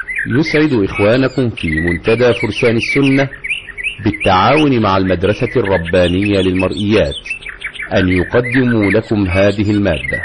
يسعد إخوانكم في منتدى فرسان السنة بالتعاون مع المدرسة الربانية للمرئيات أن يقدموا لكم هذه المادة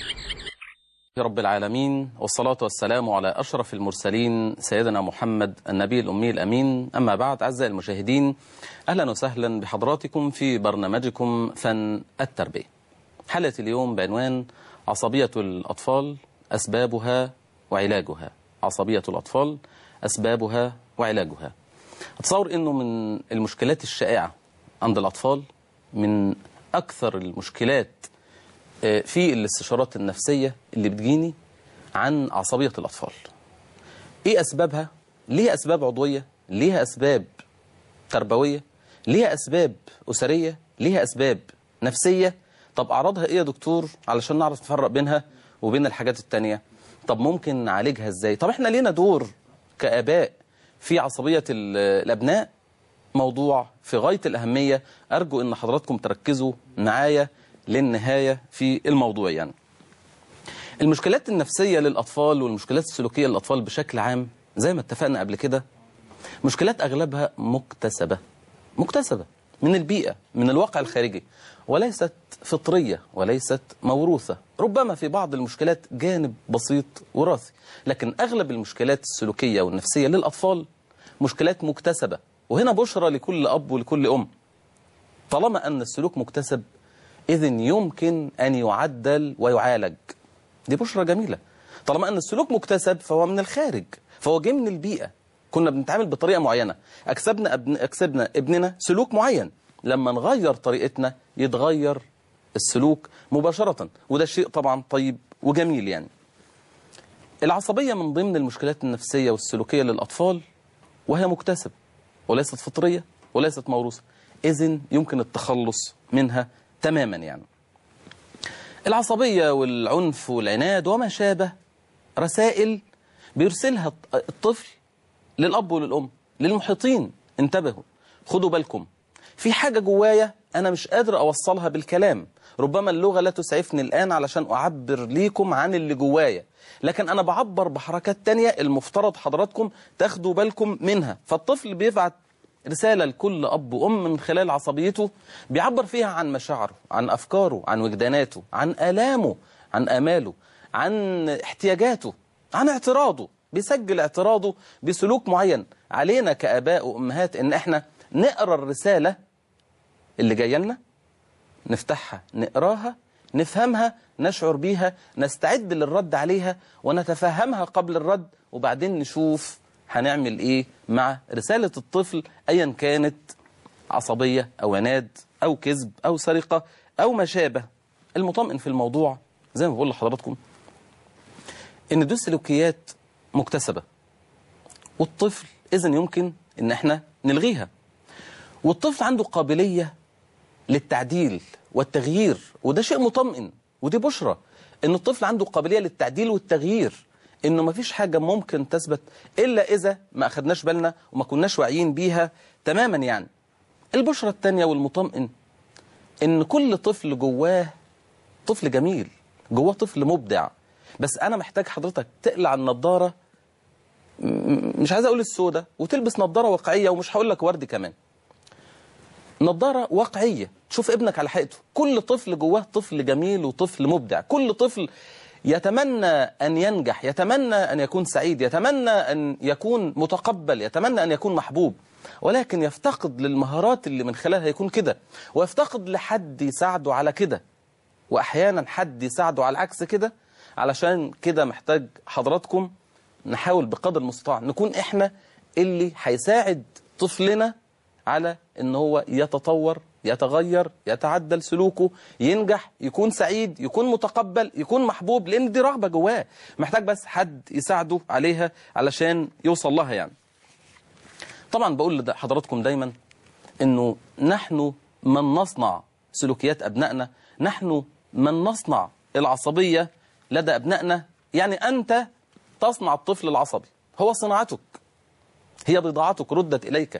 رب العالمين والصلاة والسلام على أشرف المرسلين سيدنا محمد النبي الأمي الأمين أما بعد أعزائي المشاهدين أهلا وسهلا بحضراتكم في برنامجكم فن التربية حلقة اليوم بعنوان عصبية الأطفال أسبابها وعلاجها عصبية الأطفال أسبابها وعلاجها أتصور أنه من المشكلات الشائعة عند الأطفال من أكثر المشكلات في الاستشارات النفسية اللي بتجيني عن عصبية الأطفال إيه أسبابها؟ ليها أسباب عضوية؟ ليها أسباب تربوية؟ ليها أسباب أسرية؟ ليها أسباب نفسية؟ طب أعراضها إيه يا دكتور علشان نعرف نفرق بينها وبين الحاجات التانية طب ممكن نعالجها إزاي؟ طب إحنا لينا دور كآباء في عصبية الأبناء موضوع في غاية الأهمية أرجو أن حضراتكم تركزوا معايا للنهاية في الموضوع يعني المشكلات النفسية للأطفال والمشكلات السلوكية للأطفال بشكل عام زي ما اتفقنا قبل كده مشكلات أغلبها مكتسبة مكتسبة من البيئة من الواقع الخارجي وليست فطرية وليست موروثة ربما في بعض المشكلات جانب بسيط وراثي لكن أغلب المشكلات السلوكية والنفسية للأطفال مشكلات مكتسبة وهنا بشرى لكل أب ولكل أم طالما أن السلوك مكتسب إذن يمكن أن يعدل ويعالج دي بشرى جميلة طالما أن السلوك مكتسب فهو من الخارج فهو جاي من البيئة كنا بنتعامل بطريقة معينة أكسبنا, ابن أكسبنا ابننا سلوك معين لما نغير طريقتنا يتغير السلوك مباشرة وده شيء طبعا طيب وجميل يعني العصبية من ضمن المشكلات النفسية والسلوكية للأطفال وهي مكتسب وليست فطرية وليست موروثة إذن يمكن التخلص منها تماما يعني العصبية والعنف والعناد وما شابه رسائل بيرسلها الطفل للأب وللأم للمحيطين انتبهوا خدوا بالكم في حاجة جوايا أنا مش قادر أوصلها بالكلام ربما اللغة لا تسعفني الآن علشان أعبر ليكم عن اللي جوايا لكن أنا بعبر بحركات تانية المفترض حضراتكم تاخدوا بالكم منها فالطفل بيبعت رسالة لكل أب وأم من خلال عصبيته بيعبر فيها عن مشاعره عن أفكاره عن وجداناته عن آلامه عن آماله عن احتياجاته عن اعتراضه بيسجل اعتراضه بسلوك معين علينا كآباء وأمهات إن إحنا نقرأ الرسالة اللي جاية لنا نفتحها نقراها نفهمها نشعر بيها نستعد للرد عليها ونتفهمها قبل الرد وبعدين نشوف هنعمل ايه مع رسالة الطفل ايا كانت عصبية او عناد او كذب او سرقة او ما شابه المطمئن في الموضوع زي ما بقول لحضراتكم ان دي سلوكيات مكتسبة والطفل اذا يمكن ان احنا نلغيها والطفل عنده قابلية للتعديل والتغيير وده شيء مطمئن ودي بشرة ان الطفل عنده قابلية للتعديل والتغيير انه ما فيش حاجة ممكن تثبت الا اذا ما اخدناش بالنا وما كناش واعيين بيها تماما يعني البشرة التانية والمطمئن ان كل طفل جواه طفل جميل جواه طفل مبدع بس انا محتاج حضرتك تقلع النضارة مش عايز اقول السودة وتلبس نضارة واقعية ومش هقول لك ورد كمان نظارة واقعية تشوف ابنك على حقيقته كل طفل جواه طفل جميل وطفل مبدع كل طفل يتمنى أن ينجح يتمنى أن يكون سعيد يتمنى أن يكون متقبل يتمنى أن يكون محبوب ولكن يفتقد للمهارات اللي من خلالها يكون كده ويفتقد لحد يساعده على كده وأحيانا حد يساعده على العكس كده علشان كده محتاج حضراتكم نحاول بقدر المستطاع نكون إحنا اللي هيساعد طفلنا على ان هو يتطور يتغير يتعدل سلوكه ينجح يكون سعيد يكون متقبل يكون محبوب لان دي رغبة جواه محتاج بس حد يساعده عليها علشان يوصل لها يعني طبعا بقول لحضراتكم دايما انه نحن من نصنع سلوكيات ابنائنا نحن من نصنع العصبية لدى ابنائنا يعني انت تصنع الطفل العصبي هو صناعتك هي بضاعتك ردت اليك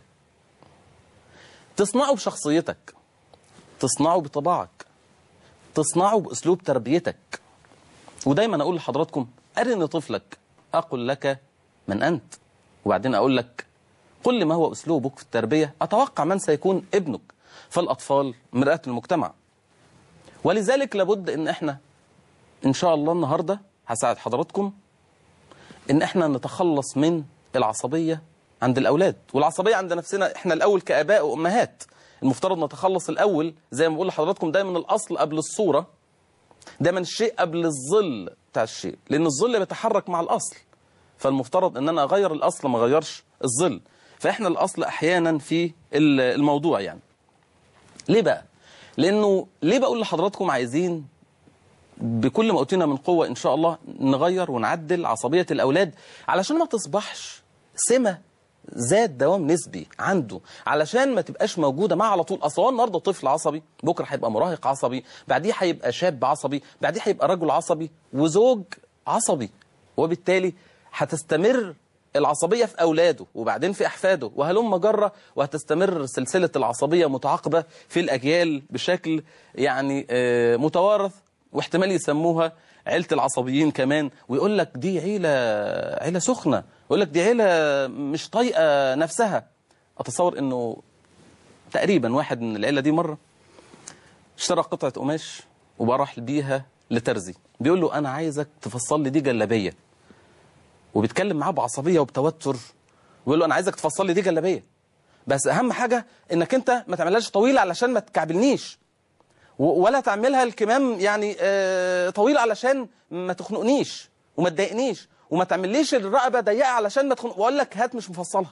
تصنعه بشخصيتك تصنعه بطباعك تصنعه بأسلوب تربيتك ودايما أقول لحضراتكم أرن طفلك أقول لك من أنت وبعدين أقول لك قل لي ما هو أسلوبك في التربية أتوقع من سيكون ابنك فالأطفال مرآة المجتمع ولذلك لابد ان احنا ان شاء الله النهاردة هساعد حضراتكم ان احنا نتخلص من العصبية عند الاولاد والعصبية عند نفسنا احنا الاول كاباء وامهات المفترض نتخلص الاول زي ما بقول لحضراتكم دايما الاصل قبل الصورة دايما الشيء قبل الظل بتاع الشيء لان الظل بيتحرك مع الاصل فالمفترض ان انا اغير الاصل ما اغيرش الظل فاحنا الاصل احيانا في الموضوع يعني ليه بقى لانه ليه بقول لحضراتكم عايزين بكل ما اوتينا من قوه ان شاء الله نغير ونعدل عصبيه الاولاد علشان ما تصبحش سمه ذات دوام نسبي عنده علشان ما تبقاش موجوده معاه على طول اصل هو النهارده طفل عصبي بكره هيبقى مراهق عصبي بعديه هيبقى شاب عصبي بعديه هيبقى رجل عصبي وزوج عصبي وبالتالي هتستمر العصبية في أولاده وبعدين في أحفاده وهلم جرة وهتستمر سلسلة العصبية متعاقبة في الأجيال بشكل يعني متوارث واحتمال يسموها عيلة العصبيين كمان ويقول لك دي عيلة عيلة سخنة يقول لك دي عيلة مش طايقة نفسها أتصور أنه تقريبا واحد من العيلة دي مرة اشترى قطعة قماش وبراح بيها لترزي بيقول له أنا عايزك تفصل لي دي جلابية وبيتكلم معاه بعصبيه وبتوتر ويقول له انا عايزك تفصل لي دي جلابيه بس اهم حاجه انك انت ما تعملهاش طويله علشان ما تكعبلنيش ولا تعملها الكمام يعني آه طويله علشان ما تخنقنيش وما تضايقنيش وما تعمليش الرقبه ضيقه علشان ما تخنق واقول لك هات مش مفصلها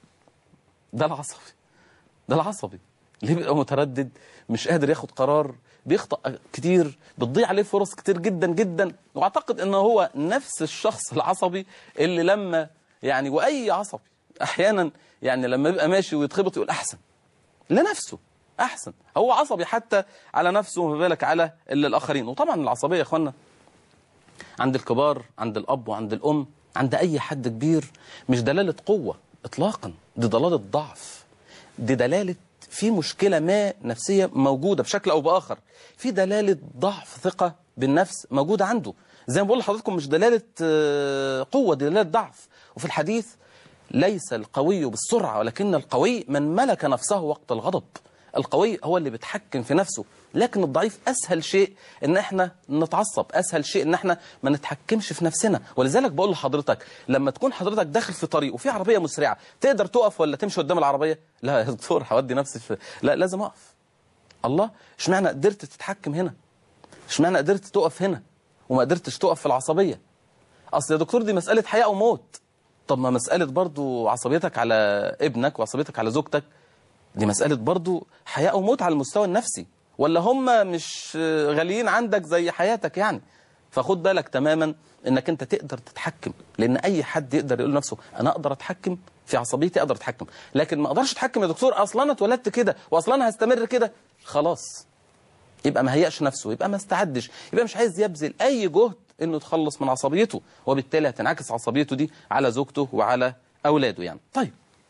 ده العصبي ده العصبي ليه بيبقى متردد مش قادر ياخد قرار بيخطأ كتير بتضيع عليه فرص كتير جدا جدا واعتقد انه هو نفس الشخص العصبي اللي لما يعني واي عصبي احيانا يعني لما يبقى ماشي ويتخبط يقول احسن لنفسه احسن هو عصبي حتى على نفسه وما بالك على الاخرين وطبعا العصبيه يا اخوانا عند الكبار عند الاب وعند الام عند اي حد كبير مش دلاله قوه اطلاقا دي دلاله ضعف دي دلاله في مشكلة ما نفسية موجودة بشكل أو بآخر في دلالة ضعف ثقة بالنفس موجودة عنده زي ما بقول لحضراتكم مش دلالة قوة دي دلالة ضعف وفي الحديث ليس القوي بالسرعة ولكن القوي من ملك نفسه وقت الغضب القوي هو اللي بيتحكم في نفسه لكن الضعيف أسهل شيء إن إحنا نتعصب أسهل شيء إن إحنا ما نتحكمش في نفسنا ولذلك بقول لحضرتك لما تكون حضرتك داخل في طريق وفي عربية مسرعة تقدر تقف ولا تمشي قدام العربية لا يا دكتور هودي نفسي في لا لازم أقف الله اشمعنى قدرت تتحكم هنا اشمعنى قدرت تقف هنا وما قدرتش تقف في العصبية أصل يا دكتور دي مسألة حياة وموت طب ما مسألة برضو عصبيتك على ابنك وعصبيتك على زوجتك دي مسألة برضو حياة وموت على المستوى النفسي ولا هم مش غاليين عندك زي حياتك يعني فخد بالك تماما انك انت تقدر تتحكم لان اي حد يقدر يقول لنفسه انا اقدر اتحكم في عصبيتي اقدر اتحكم لكن ما اقدرش اتحكم يا دكتور اصلا انا اتولدت كده واصلا انا هستمر كده خلاص يبقى ما هيأش نفسه يبقى ما استعدش يبقى مش عايز يبذل اي جهد انه يتخلص من عصبيته وبالتالي هتنعكس عصبيته دي على زوجته وعلى اولاده يعني طيب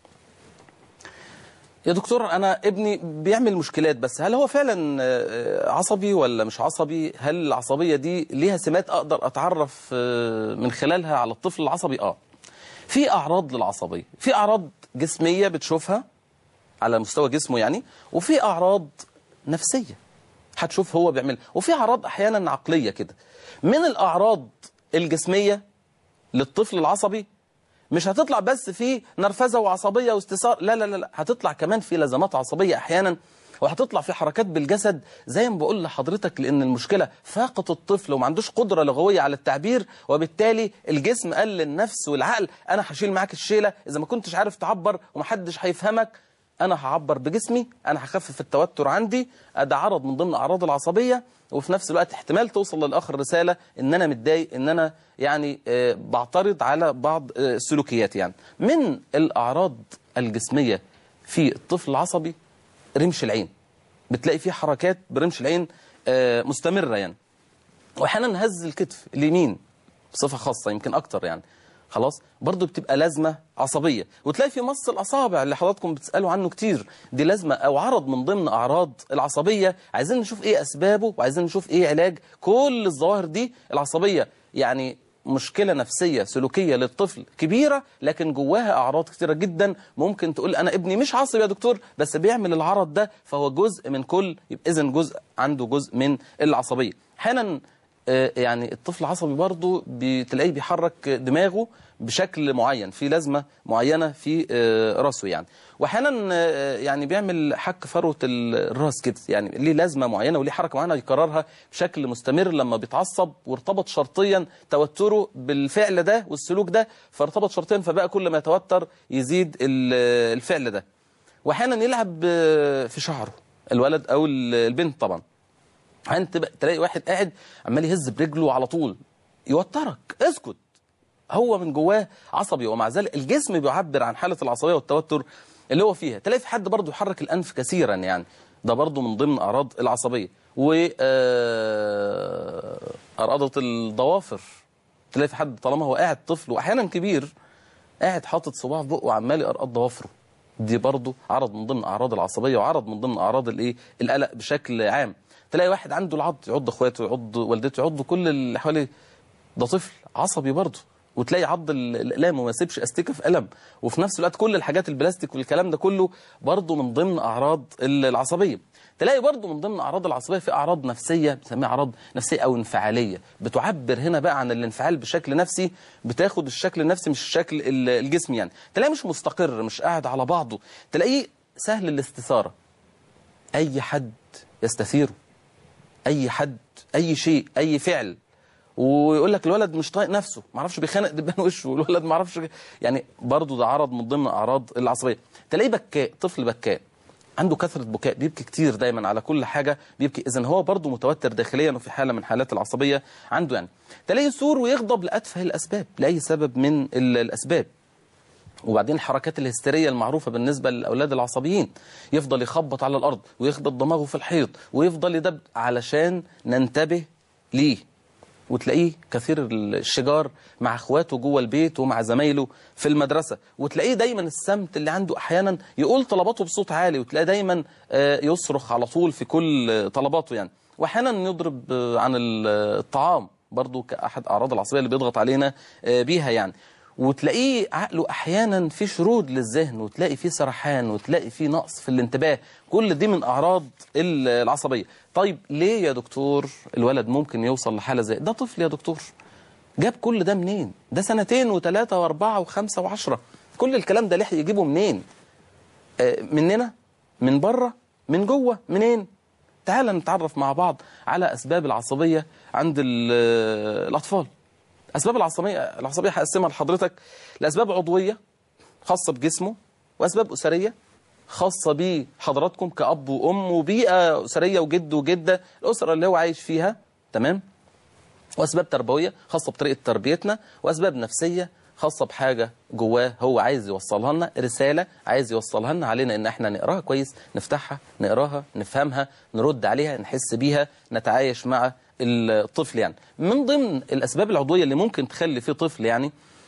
يا دكتور أنا ابني بيعمل مشكلات بس هل هو فعلا عصبي ولا مش عصبي هل العصبية دي ليها سمات أقدر أتعرف من خلالها على الطفل العصبي آه في أعراض للعصبية في أعراض جسمية بتشوفها على مستوى جسمه يعني وفي أعراض نفسية هتشوف هو بيعمل وفي أعراض أحيانا عقلية كده من الأعراض الجسمية للطفل العصبي مش هتطلع بس في نرفزة وعصبية واستثار لا لا لا هتطلع كمان في لزمات عصبية أحيانا وهتطلع في حركات بالجسد زي ما بقول لحضرتك لأن المشكلة فاقت الطفل وما عندوش قدرة لغوية على التعبير وبالتالي الجسم قال للنفس والعقل أنا هشيل معاك الشيلة إذا ما كنتش عارف تعبر ومحدش هيفهمك أنا هعبر بجسمي أنا هخفف التوتر عندي ده عرض من ضمن أعراض العصبية وفي نفس الوقت احتمال توصل للآخر رسالة إن أنا متضايق إن أنا يعني آه بعترض على بعض آه السلوكيات يعني من الأعراض الجسمية في الطفل العصبي رمش العين بتلاقي فيه حركات برمش العين آه مستمرة يعني وأحيانا هز الكتف اليمين بصفة خاصة يمكن أكتر يعني خلاص برضو بتبقى لازمة عصبية وتلاقي في مص الأصابع اللي حضراتكم بتسألوا عنه كتير دي لازمة أو عرض من ضمن أعراض العصبية عايزين نشوف إيه أسبابه وعايزين نشوف إيه علاج كل الظواهر دي العصبية يعني مشكلة نفسية سلوكية للطفل كبيرة لكن جواها أعراض كتيرة جدا ممكن تقول أنا ابني مش عصبي يا دكتور بس بيعمل العرض ده فهو جزء من كل يبقى إذن جزء عنده جزء من العصبية أحيانا آه، يعني الطفل العصبي برضه بتلاقيه بيحرك دماغه بشكل معين في لازمة معينة في آه، راسه يعني واحيانا آه، يعني بيعمل حك فروة الراس كده يعني ليه لازمة معينة وليه حركة معينة يكررها بشكل مستمر لما بيتعصب وارتبط شرطيا توتره بالفعل ده والسلوك ده فارتبط شرطيا فبقى كل ما يتوتر يزيد ال- الفعل ده واحيانا يلعب آه، في شعره الولد او البنت طبعا انت بقى تلاقي واحد قاعد عمال يهز برجله على طول يوترك اسكت هو من جواه عصبي ومع ذلك الجسم بيعبر عن حالة العصبية والتوتر اللي هو فيها تلاقي في حد برضه يحرك الأنف كثيرا يعني ده برضه من ضمن أعراض العصبية و آه، أرقضة الضوافر تلاقي في حد طالما هو قاعد طفل وأحيانا كبير قاعد حاطط صباع في بقه وعمال يقرقض ضوافره دي برضه عرض من ضمن اعراض العصبيه وعرض من ضمن اعراض الايه القلق بشكل عام تلاقي واحد عنده العض يعض اخواته يعض والدته يعض كل اللي حواليه ده طفل عصبي برضه وتلاقي عض ال- الاقلام وما يسيبش استيكه في قلم وفي نفس الوقت كل الحاجات البلاستيك والكلام ده كله برضه من ضمن اعراض ال- العصبيه تلاقي برضه من ضمن اعراض العصبيه في اعراض نفسيه بنسميها اعراض نفسيه او انفعاليه بتعبر هنا بقى عن الانفعال بشكل نفسي بتاخد الشكل النفسي مش الشكل ال- الجسمي يعني تلاقيه مش مستقر مش قاعد على بعضه تلاقيه سهل الاستثاره اي حد يستثيره اي حد اي شيء اي فعل ويقول لك الولد مش طايق نفسه ما اعرفش بيخانق دبان وشه والولد ما اعرفش يعني برضه ده عرض من ضمن اعراض العصبيه تلاقيه بكاء طفل بكاء عنده كثره بكاء بيبكي كتير دايما على كل حاجه بيبكي اذا هو برضه متوتر داخليا وفي حاله من حالات العصبيه عنده يعني تلاقيه يثور ويغضب لاتفه الاسباب لاي سبب من ال- الاسباب وبعدين الحركات الهستيريه المعروفه بالنسبه للاولاد العصبيين يفضل يخبط على الارض ويخبط دماغه في الحيط ويفضل يدب علشان ننتبه ليه وتلاقيه كثير الشجار مع اخواته جوه البيت ومع زمايله في المدرسه وتلاقيه دايما السمت اللي عنده احيانا يقول طلباته بصوت عالي وتلاقيه دايما آه، يصرخ على طول في كل آه، طلباته يعني واحيانا يضرب آه، عن ال- آه، الطعام برضو كاحد اعراض العصبيه اللي بيضغط علينا آه، بيها يعني وتلاقيه عقله احيانا في شرود للذهن وتلاقي فيه سرحان وتلاقي فيه نقص في الانتباه كل دي من اعراض ال- العصبيه طيب ليه يا دكتور الولد ممكن يوصل لحاله زي ده طفل يا دكتور جاب كل ده منين ده سنتين وثلاثة واربعة وخمسة وعشرة كل الكلام ده لحق يجيبه منين آه، مننا من بره من جوه منين تعال نتعرف مع بعض على أسباب العصبية عند ال- آه، الأطفال أسباب العصبية العصبية هقسمها لحضرتك لأسباب عضوية خاصة بجسمه وأسباب أسرية خاصة بحضراتكم كأب وأم وبيئة أسرية وجد وجدة الأسرة اللي هو عايش فيها تمام واسباب تربويه خاصه بطريقه تربيتنا واسباب نفسيه خاصه بحاجه جواه هو عايز يوصلها لنا رساله عايز يوصلها لنا علينا ان احنا نقراها كويس نفتحها نقراها نفهمها نرد عليها نحس بيها نتعايش مع الطفل يعني من ضمن الاسباب العضويه اللي ممكن تخلي في طفل يعني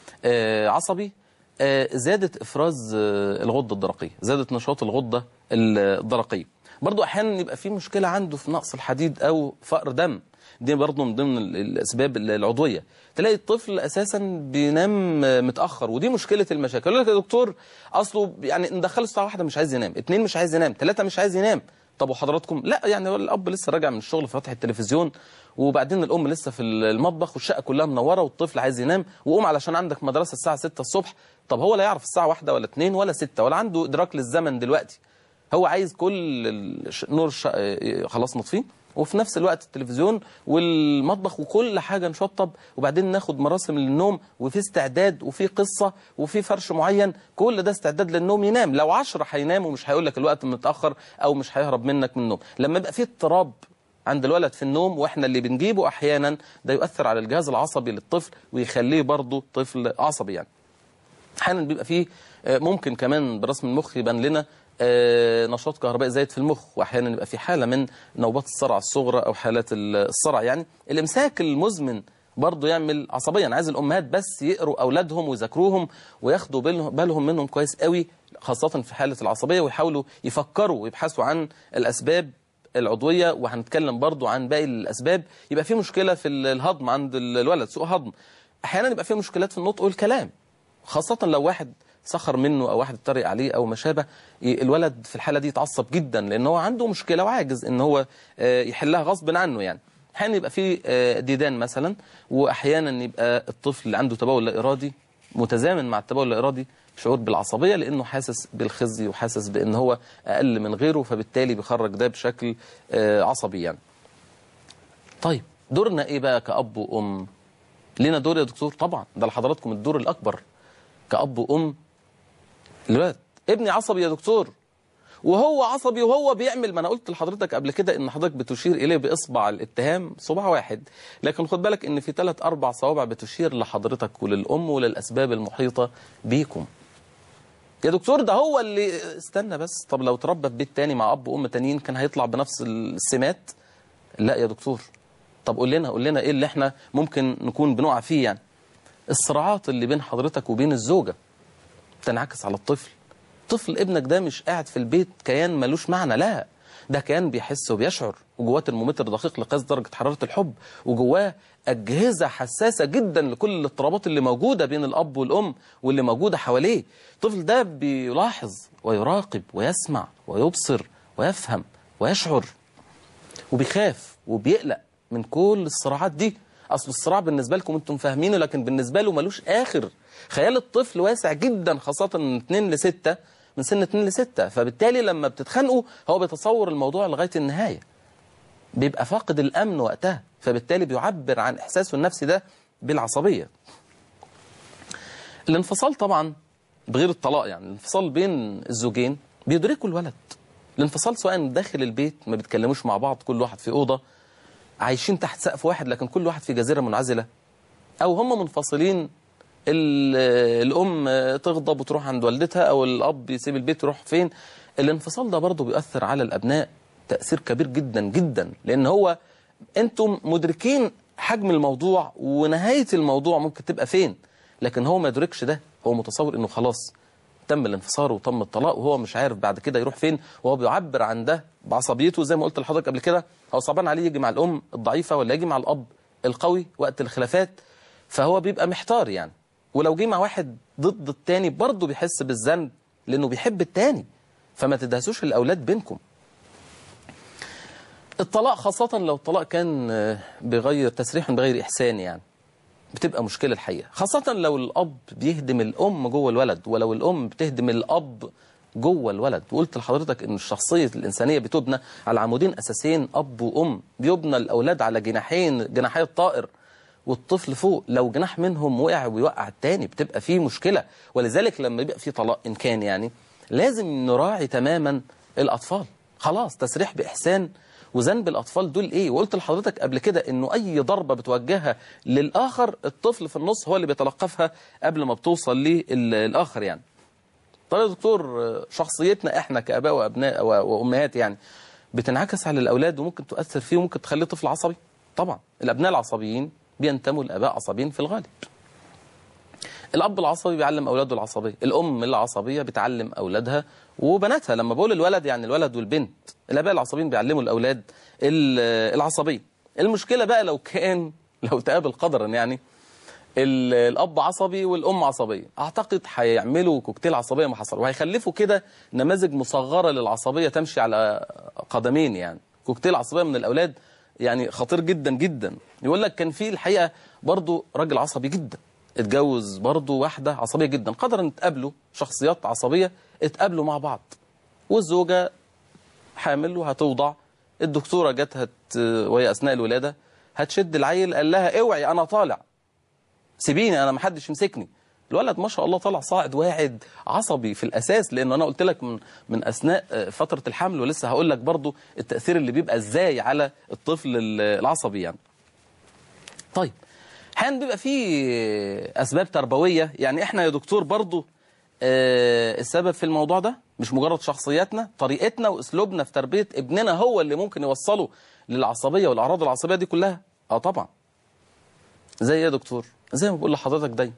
آه، عصبي آه، زادة إفراز آه، الغدة الدرقية زادة نشاط الغدة الدرقية برضو أحيانا يبقى في مشكلة عنده في نقص الحديد أو فقر دم دي برضو من ضمن ال- الأسباب العضوية تلاقي الطفل أساسا بينام آه، متأخر ودي مشكلة المشاكل يقول لك يا دكتور أصله يعني ندخله الساعة واحدة مش عايز ينام اتنين مش عايز ينام ثلاثة مش عايز ينام طب وحضراتكم لا يعني هو الاب لسه راجع من الشغل فاتح التلفزيون وبعدين الام لسه في المطبخ والشقه كلها منوره والطفل عايز ينام وقوم علشان عندك مدرسه الساعه 6 الصبح طب هو لا يعرف الساعه واحدة ولا اتنين ولا ستة ولا عنده ادراك للزمن دلوقتي هو عايز كل الش- نور الش... خلاص نطفيه وفي نفس الوقت التلفزيون والمطبخ وكل حاجة نشطب وبعدين ناخد مراسم للنوم وفي استعداد وفي قصة وفي فرش معين كل ده استعداد للنوم ينام لو عشرة هينام ومش هيقول لك الوقت متأخر أو مش هيهرب منك من النوم لما يبقى في اضطراب عند الولد في النوم واحنا اللي بنجيبه احيانا ده يؤثر على الجهاز العصبي للطفل ويخليه برضه طفل عصبي يعني احيانا بيبقى فيه آه، ممكن كمان برسم المخ يبان لنا آه، نشاط كهربائي زايد في المخ واحيانا يبقى في حاله من نوبات الصرع الصغرى او حالات ال- الصرع يعني الامساك المزمن برضه يعمل عصبيا عايز الامهات بس يقروا اولادهم ويذاكروهم وياخدوا بالهم- بالهم منهم كويس قوي خاصه في حاله العصبيه ويحاولوا يفكروا ويبحثوا عن الاسباب العضويه وهنتكلم برضو عن باقي الاسباب يبقى في مشكله في ال- الهضم عند ال- الولد سوء هضم احيانا يبقى فيها مشكلات في النطق والكلام خاصة لو واحد سخر منه او واحد اتريق عليه او ما شابه ي- الولد في الحالة دي يتعصب جدا لان هو عنده مشكلة وعاجز ان هو آه، يحلها غصب عنه يعني احيانا يبقى فيه آه، ديدان مثلا واحيانا يبقى الطفل اللي عنده تبول لا ارادي متزامن مع التبول اللا ارادي شعور بالعصبية لانه حاسس بالخزي وحاسس بان هو اقل من غيره فبالتالي بيخرج ده بشكل آه، عصبي يعني طيب دورنا ايه بقى كأب وأم لينا دور يا دكتور طبعا ده لحضراتكم الدور الأكبر كأب وأم الولد ابني عصبي يا دكتور وهو عصبي وهو بيعمل ما انا قلت لحضرتك قبل كده ان حضرتك بتشير اليه باصبع الاتهام صباع واحد لكن خد بالك ان في ثلاث اربع صوابع بتشير لحضرتك وللام وللاسباب المحيطه بيكم يا دكتور ده هو اللي استنى بس طب لو تربى في بيت تاني مع اب وام تانيين كان هيطلع بنفس السمات لا يا دكتور طب قول لنا قول لنا ايه اللي احنا ممكن نكون بنقع فيه يعني الصراعات اللي بين حضرتك وبين الزوجة تنعكس على الطفل طفل ابنك ده مش قاعد في البيت كيان ملوش معنى لا ده كيان بيحس وبيشعر وجواه ترمومتر دقيق لقياس درجة حرارة الحب وجواه أجهزة حساسة جدا لكل الاضطرابات اللي موجودة بين الأب والأم واللي موجودة حواليه الطفل ده بيلاحظ ويراقب ويسمع ويبصر ويفهم ويشعر وبيخاف وبيقلق من كل الصراعات دي اصل الصراع بالنسبه لكم انتم فاهمينه لكن بالنسبه له ملوش اخر خيال الطفل واسع جدا خاصه من 2 ل 6 من سن 2 ل 6 فبالتالي لما بتتخانقوا هو بيتصور الموضوع لغايه النهايه بيبقى فاقد الامن وقتها فبالتالي بيعبر عن احساسه النفسي ده بالعصبيه الانفصال طبعا بغير الطلاق يعني الانفصال بين الزوجين بيدركوا الولد الانفصال سواء داخل البيت ما بيتكلموش مع بعض كل واحد في أوضة عايشين تحت سقف واحد لكن كل واحد في جزيرة منعزلة أو هم منفصلين ال- الأم تغضب وتروح عند والدتها أو الأب يسيب البيت يروح فين الانفصال ده برضه بيؤثر على الأبناء تأثير كبير جدا جدا لأن هو أنتم مدركين حجم الموضوع ونهاية الموضوع ممكن تبقى فين لكن هو ما يدركش ده هو متصور انه خلاص تم الانفصال وتم الطلاق وهو مش عارف بعد كده يروح فين وهو بيعبر عن ده بعصبيته زي ما قلت لحضرتك قبل كده هو صعبان عليه يجي مع الام الضعيفه ولا يجي مع الاب القوي وقت الخلافات فهو بيبقى محتار يعني ولو جه مع واحد ضد التاني برضه بيحس بالذنب لانه بيحب التاني فما تدهسوش الاولاد بينكم الطلاق خاصة لو الطلاق كان آه، بغير تسريح بغير إحسان يعني بتبقى مشكلة الحقيقة خاصة لو الأب بيهدم الأم جوه الولد ولو الأم بتهدم الأب جوه الولد وقلت لحضرتك ان الشخصية الإنسانية بتبنى على عمودين أساسيين أب وأم بيبنى الأولاد على جناحين جناحي الطائر والطفل فوق لو جناح منهم وقع ويوقع التاني بتبقى فيه مشكلة ولذلك لما يبقى فيه طلاق إن كان يعني لازم نراعي تماما الأطفال خلاص تسريح بإحسان وذنب الأطفال دول إيه وقلت لحضرتك قبل كده إنه أي ضربة بتوجهها للآخر الطفل في النص هو اللي بيتلقفها قبل ما بتوصل للآخر يعني طيب يا دكتور شخصيتنا احنا كاباء وابناء و- وامهات يعني بتنعكس على الاولاد وممكن تؤثر فيه وممكن تخليه طفل عصبي طبعا الابناء العصبيين بينتموا لاباء عصبيين في الغالب الاب العصبي بيعلم اولاده العصبيه الام العصبيه بتعلم اولادها وبناتها لما بقول الولد يعني الولد والبنت الاباء العصبيين بيعلموا الاولاد ال- العصبيه المشكله بقى لو كان لو تقابل قدرا يعني ال- الاب عصبي والام عصبيه اعتقد هيعملوا كوكتيل عصبيه ما حصل وهيخلفوا كده نماذج مصغره للعصبيه تمشي على قدمين يعني كوكتيل عصبيه من الاولاد يعني خطير جدا جدا يقول لك كان في الحقيقه برضو راجل عصبي جدا اتجوز برضو واحده عصبيه جدا قدر ان تقابلوا شخصيات عصبيه اتقابلوا مع بعض والزوجه حامل وهتوضع الدكتوره جت هت وهي اثناء الولاده هتشد العيل قال لها اوعي انا طالع سيبيني انا ما حدش يمسكني الولد ما شاء الله طلع صاعد واعد عصبي في الاساس لان انا قلت لك من من اثناء آه، فتره الحمل ولسه هقول لك برضو التاثير اللي بيبقى ازاي على الطفل ال- العصبي يعني طيب احيانا بيبقى فيه اسباب تربويه يعني احنا يا دكتور برضو آه، السبب في الموضوع ده مش مجرد شخصياتنا طريقتنا واسلوبنا في تربيه ابننا هو اللي ممكن يوصله للعصبيه والاعراض العصبيه دي كلها اه طبعا زي ايه يا دكتور زي ما بقول لحضرتك دايما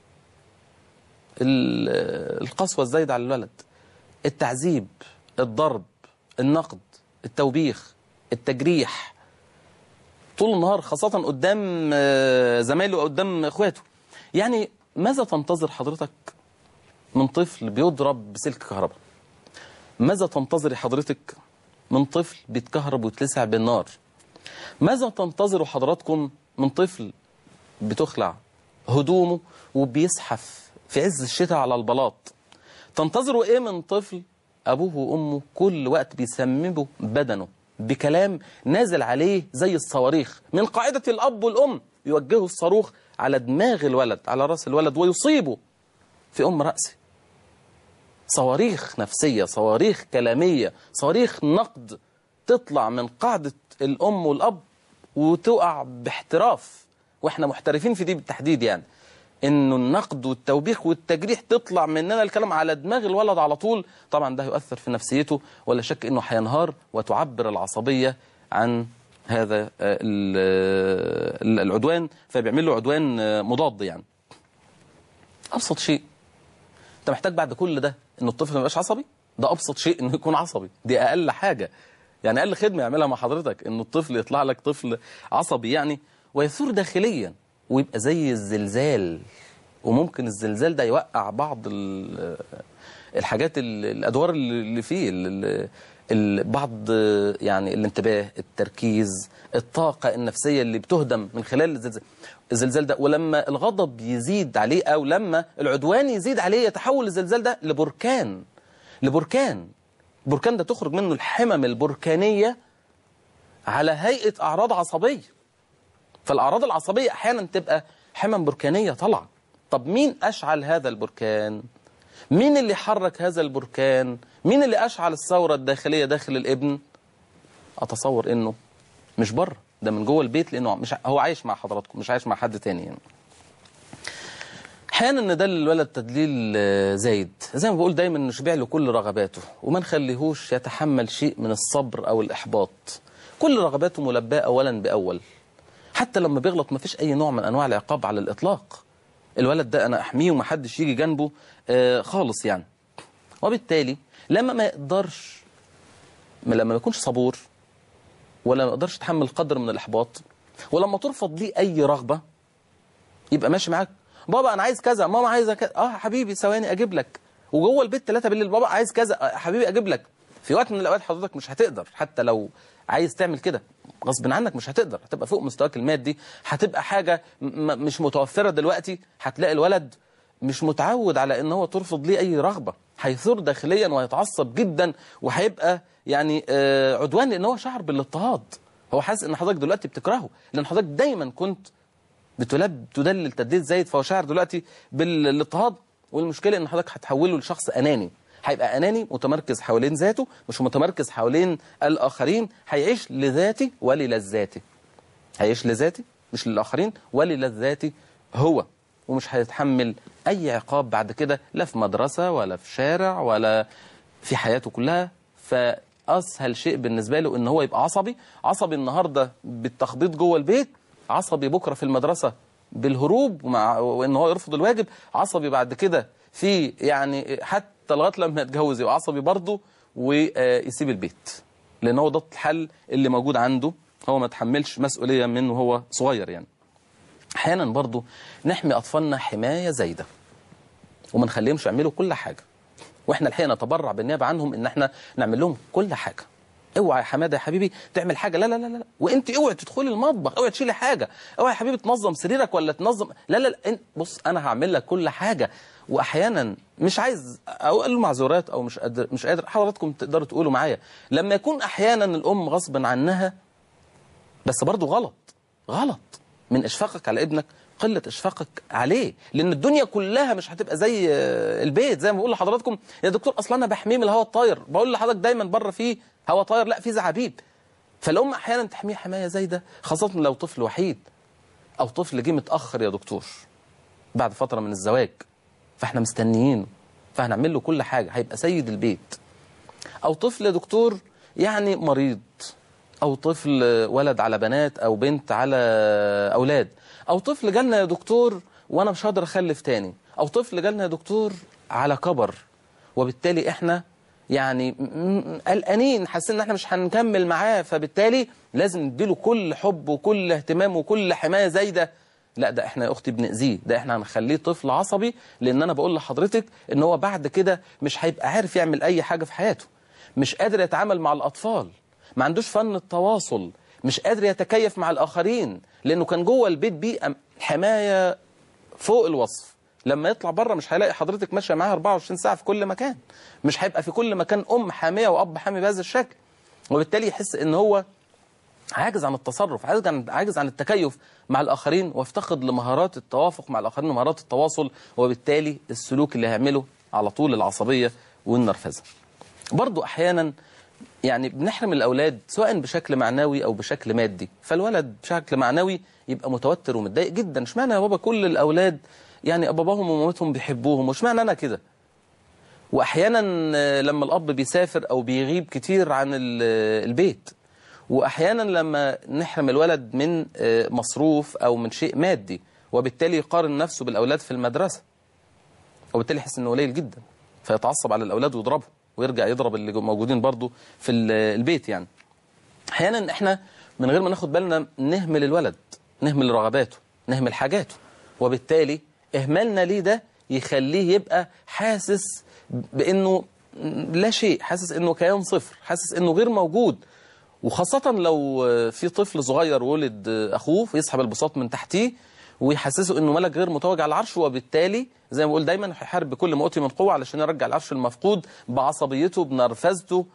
ال- القسوه الزايده على الولد التعذيب الضرب النقد التوبيخ التجريح طول النهار خاصة قدام آه، زمايله أو قدام إخواته يعني ماذا تنتظر حضرتك من طفل بيضرب بسلك كهرباء ماذا تنتظر حضرتك من طفل بيتكهرب ويتلسع بالنار ماذا تنتظر حضراتكم من طفل بتخلع هدومه وبيزحف في عز الشتاء على البلاط تنتظروا ايه من طفل ابوه وامه كل وقت بيسمموا بدنه بكلام نازل عليه زي الصواريخ من قاعدة الاب والام يوجهوا الصاروخ على دماغ الولد على راس الولد ويصيبه في ام رأسه صواريخ نفسية صواريخ كلامية صواريخ نقد تطلع من قاعدة الأم والأب وتقع باحتراف واحنا محترفين في دي بالتحديد يعني انه النقد والتوبيخ والتجريح تطلع مننا الكلام على دماغ الولد على طول طبعا ده يؤثر في نفسيته ولا شك انه هينهار وتعبر العصبية عن هذا آه، ال- العدوان فبيعمل له عدوان آه، مضاد يعني ابسط شيء انت محتاج بعد كل ده ان الطفل ما يبقاش عصبي ده ابسط شيء انه يكون عصبي دي اقل حاجه يعني اقل خدمه يعملها مع حضرتك ان الطفل يطلع لك طفل عصبي يعني ويثور داخليا ويبقى زي الزلزال وممكن الزلزال ده يوقع بعض ال- الحاجات ال- الادوار اللي فيه ال- ال- ال- بعض يعني الانتباه التركيز الطاقة النفسية اللي بتهدم من خلال الزلزال الزلزال ده ولما الغضب يزيد عليه أو لما العدوان يزيد عليه يتحول الزلزال ده لبركان لبركان البركان ده تخرج منه الحمم البركانية على هيئة أعراض عصبية فالأعراض العصبية أحيانا تبقى حمم بركانية طالعة طب مين أشعل هذا البركان مين اللي حرك هذا البركان مين اللي أشعل الثورة الداخلية داخل الابن أتصور إنه مش بره ده من جوه البيت لأنه مش هو عايش مع حضراتكم مش عايش مع حد تاني يعني احيانا ان ده الولد تدليل آه، زايد زي ما بقول دايما نشبع له كل رغباته وما نخليهوش يتحمل شيء من الصبر او الاحباط كل رغباته ملباه اولا باول حتى لما بيغلط ما فيش اي نوع من انواع العقاب على الاطلاق الولد ده انا احميه ومحدش يجي جنبه آه، خالص يعني وبالتالي لما ما يقدرش لما ما يكونش صبور ولا ما يقدرش يتحمل قدر من الاحباط ولما ترفض ليه اي رغبه يبقى ماشي معاك بابا انا عايز كذا ماما عايزه كذا اه يا حبيبي ثواني اجيب لك وجوه البيت 3 بالليل بابا عايز كذا آه، يا حبيبي اجيب لك في وقت من الاوقات حضرتك مش هتقدر حتى لو عايز تعمل كده غصب عنك مش هتقدر هتبقى فوق مستواك المادي هتبقى حاجه م- م- مش متوفره دلوقتي هتلاقي الولد مش متعود على ان هو ترفض ليه اي رغبه هيثور داخليا وهيتعصب جدا وهيبقى يعني آه، عدوان لان هو شعر بالاضطهاد هو حاسس ان حضرتك دلوقتي بتكرهه لان حضرتك دايما كنت بتلب تدلل تدليل زايد فهو شاعر دلوقتي بالاضطهاد والمشكله ان حضرتك هتحوله لشخص اناني هيبقى اناني متمركز حوالين ذاته مش متمركز حوالين الاخرين هيعيش لذاته وللذاته هيعيش لذاته مش للاخرين وللذاته هو ومش هيتحمل اي عقاب بعد كده لا في مدرسه ولا في شارع ولا في حياته كلها فاسهل شيء بالنسبه له ان هو يبقى عصبي عصبي النهارده بالتخبيط جوه البيت عصبي بكره في المدرسه بالهروب ومع وان هو يرفض الواجب عصبي بعد كده في يعني حتى لغايه لما يتجوز يبقى عصبي برضه ويسيب البيت لان هو ده الحل اللي موجود عنده هو ما تحملش مسؤوليه منه وهو صغير يعني احيانا برضه نحمي اطفالنا حمايه زايده وما نخليهمش يعملوا كل حاجه واحنا الحقيقه نتبرع بالنيابه عنهم ان احنا نعمل لهم كل حاجه اوعى يا حماده يا حبيبي تعمل حاجه لا لا لا لا وانت اوعي تدخلي المطبخ اوعي تشيلي حاجه اوعي يا حبيبي تنظم سريرك ولا تنظم لا لا, لا. انت بص انا هعمل لك كل حاجه واحيانا مش عايز اقول له معذورات او مش قادر مش قادر حضراتكم تقدروا تقولوا معايا لما يكون احيانا الام غصبا عنها بس برضه غلط غلط من اشفاقك على ابنك قلة اشفاقك عليه لان الدنيا كلها مش هتبقى زي آه، البيت زي ما بقول لحضراتكم يا دكتور اصلا انا بحميه من الهواء الطاير بقول لحضرتك دايما بره فيه هواء طاير لا في زعابيب فالام احيانا تحميه حمايه زايده خاصه لو طفل وحيد او طفل جه متاخر يا دكتور بعد فتره من الزواج فاحنا مستنيينه فهنعمل له كل حاجه هيبقى سيد البيت او طفل يا دكتور يعني مريض او طفل ولد على بنات او بنت على اولاد او طفل جالنا يا دكتور وانا مش هقدر اخلف تاني او طفل جالنا يا دكتور على كبر وبالتالي احنا يعني م- م- قلقانين حاسين ان احنا مش هنكمل معاه فبالتالي لازم نديله كل حب وكل اهتمام وكل حمايه زايده لا ده احنا يا اختي بنأذيه ده احنا هنخليه طفل عصبي لان انا بقول لحضرتك ان هو بعد كده مش هيبقى عارف يعمل اي حاجة في حياته مش قادر يتعامل مع الاطفال ما عندوش فن التواصل مش قادر يتكيف مع الاخرين لانه كان جوه البيت بيئة حماية فوق الوصف لما يطلع بره مش هيلاقي حضرتك ماشيه معاه 24 ساعه في كل مكان مش هيبقى في كل مكان ام حاميه واب حامي بهذا الشكل وبالتالي يحس ان هو عاجز عن التصرف عاجز عن عاجز عن التكيف مع الاخرين وافتقد لمهارات التوافق مع الاخرين ومهارات التواصل وبالتالي السلوك اللي هيعمله على طول العصبيه والنرفزه برضو احيانا يعني بنحرم الاولاد سواء بشكل معنوي او بشكل مادي فالولد بشكل معنوي يبقى متوتر ومتضايق جدا اشمعنى يا بابا كل الاولاد يعني باباهم ومامتهم بيحبوهم واشمعنى انا كده واحيانا لما الاب بيسافر او بيغيب كتير عن البيت واحيانا لما نحرم الولد من مصروف او من شيء مادي وبالتالي يقارن نفسه بالاولاد في المدرسه وبالتالي يحس انه قليل جدا فيتعصب على الاولاد ويضربهم ويرجع يضرب اللي موجودين برضه في البيت يعني احيانا احنا من غير ما ناخد بالنا نهمل الولد نهمل رغباته نهمل حاجاته وبالتالي اهمالنا ليه ده يخليه يبقى حاسس بانه لا شيء حاسس انه كيان صفر حاسس انه غير موجود وخاصة لو في طفل صغير ولد اخوه فيسحب البساط من تحتيه ويحسسه انه ملك غير متوج على العرش وبالتالي زي ما بقول دايما هيحارب بكل ما اوتي من قوه علشان يرجع العرش المفقود بعصبيته بنرفزته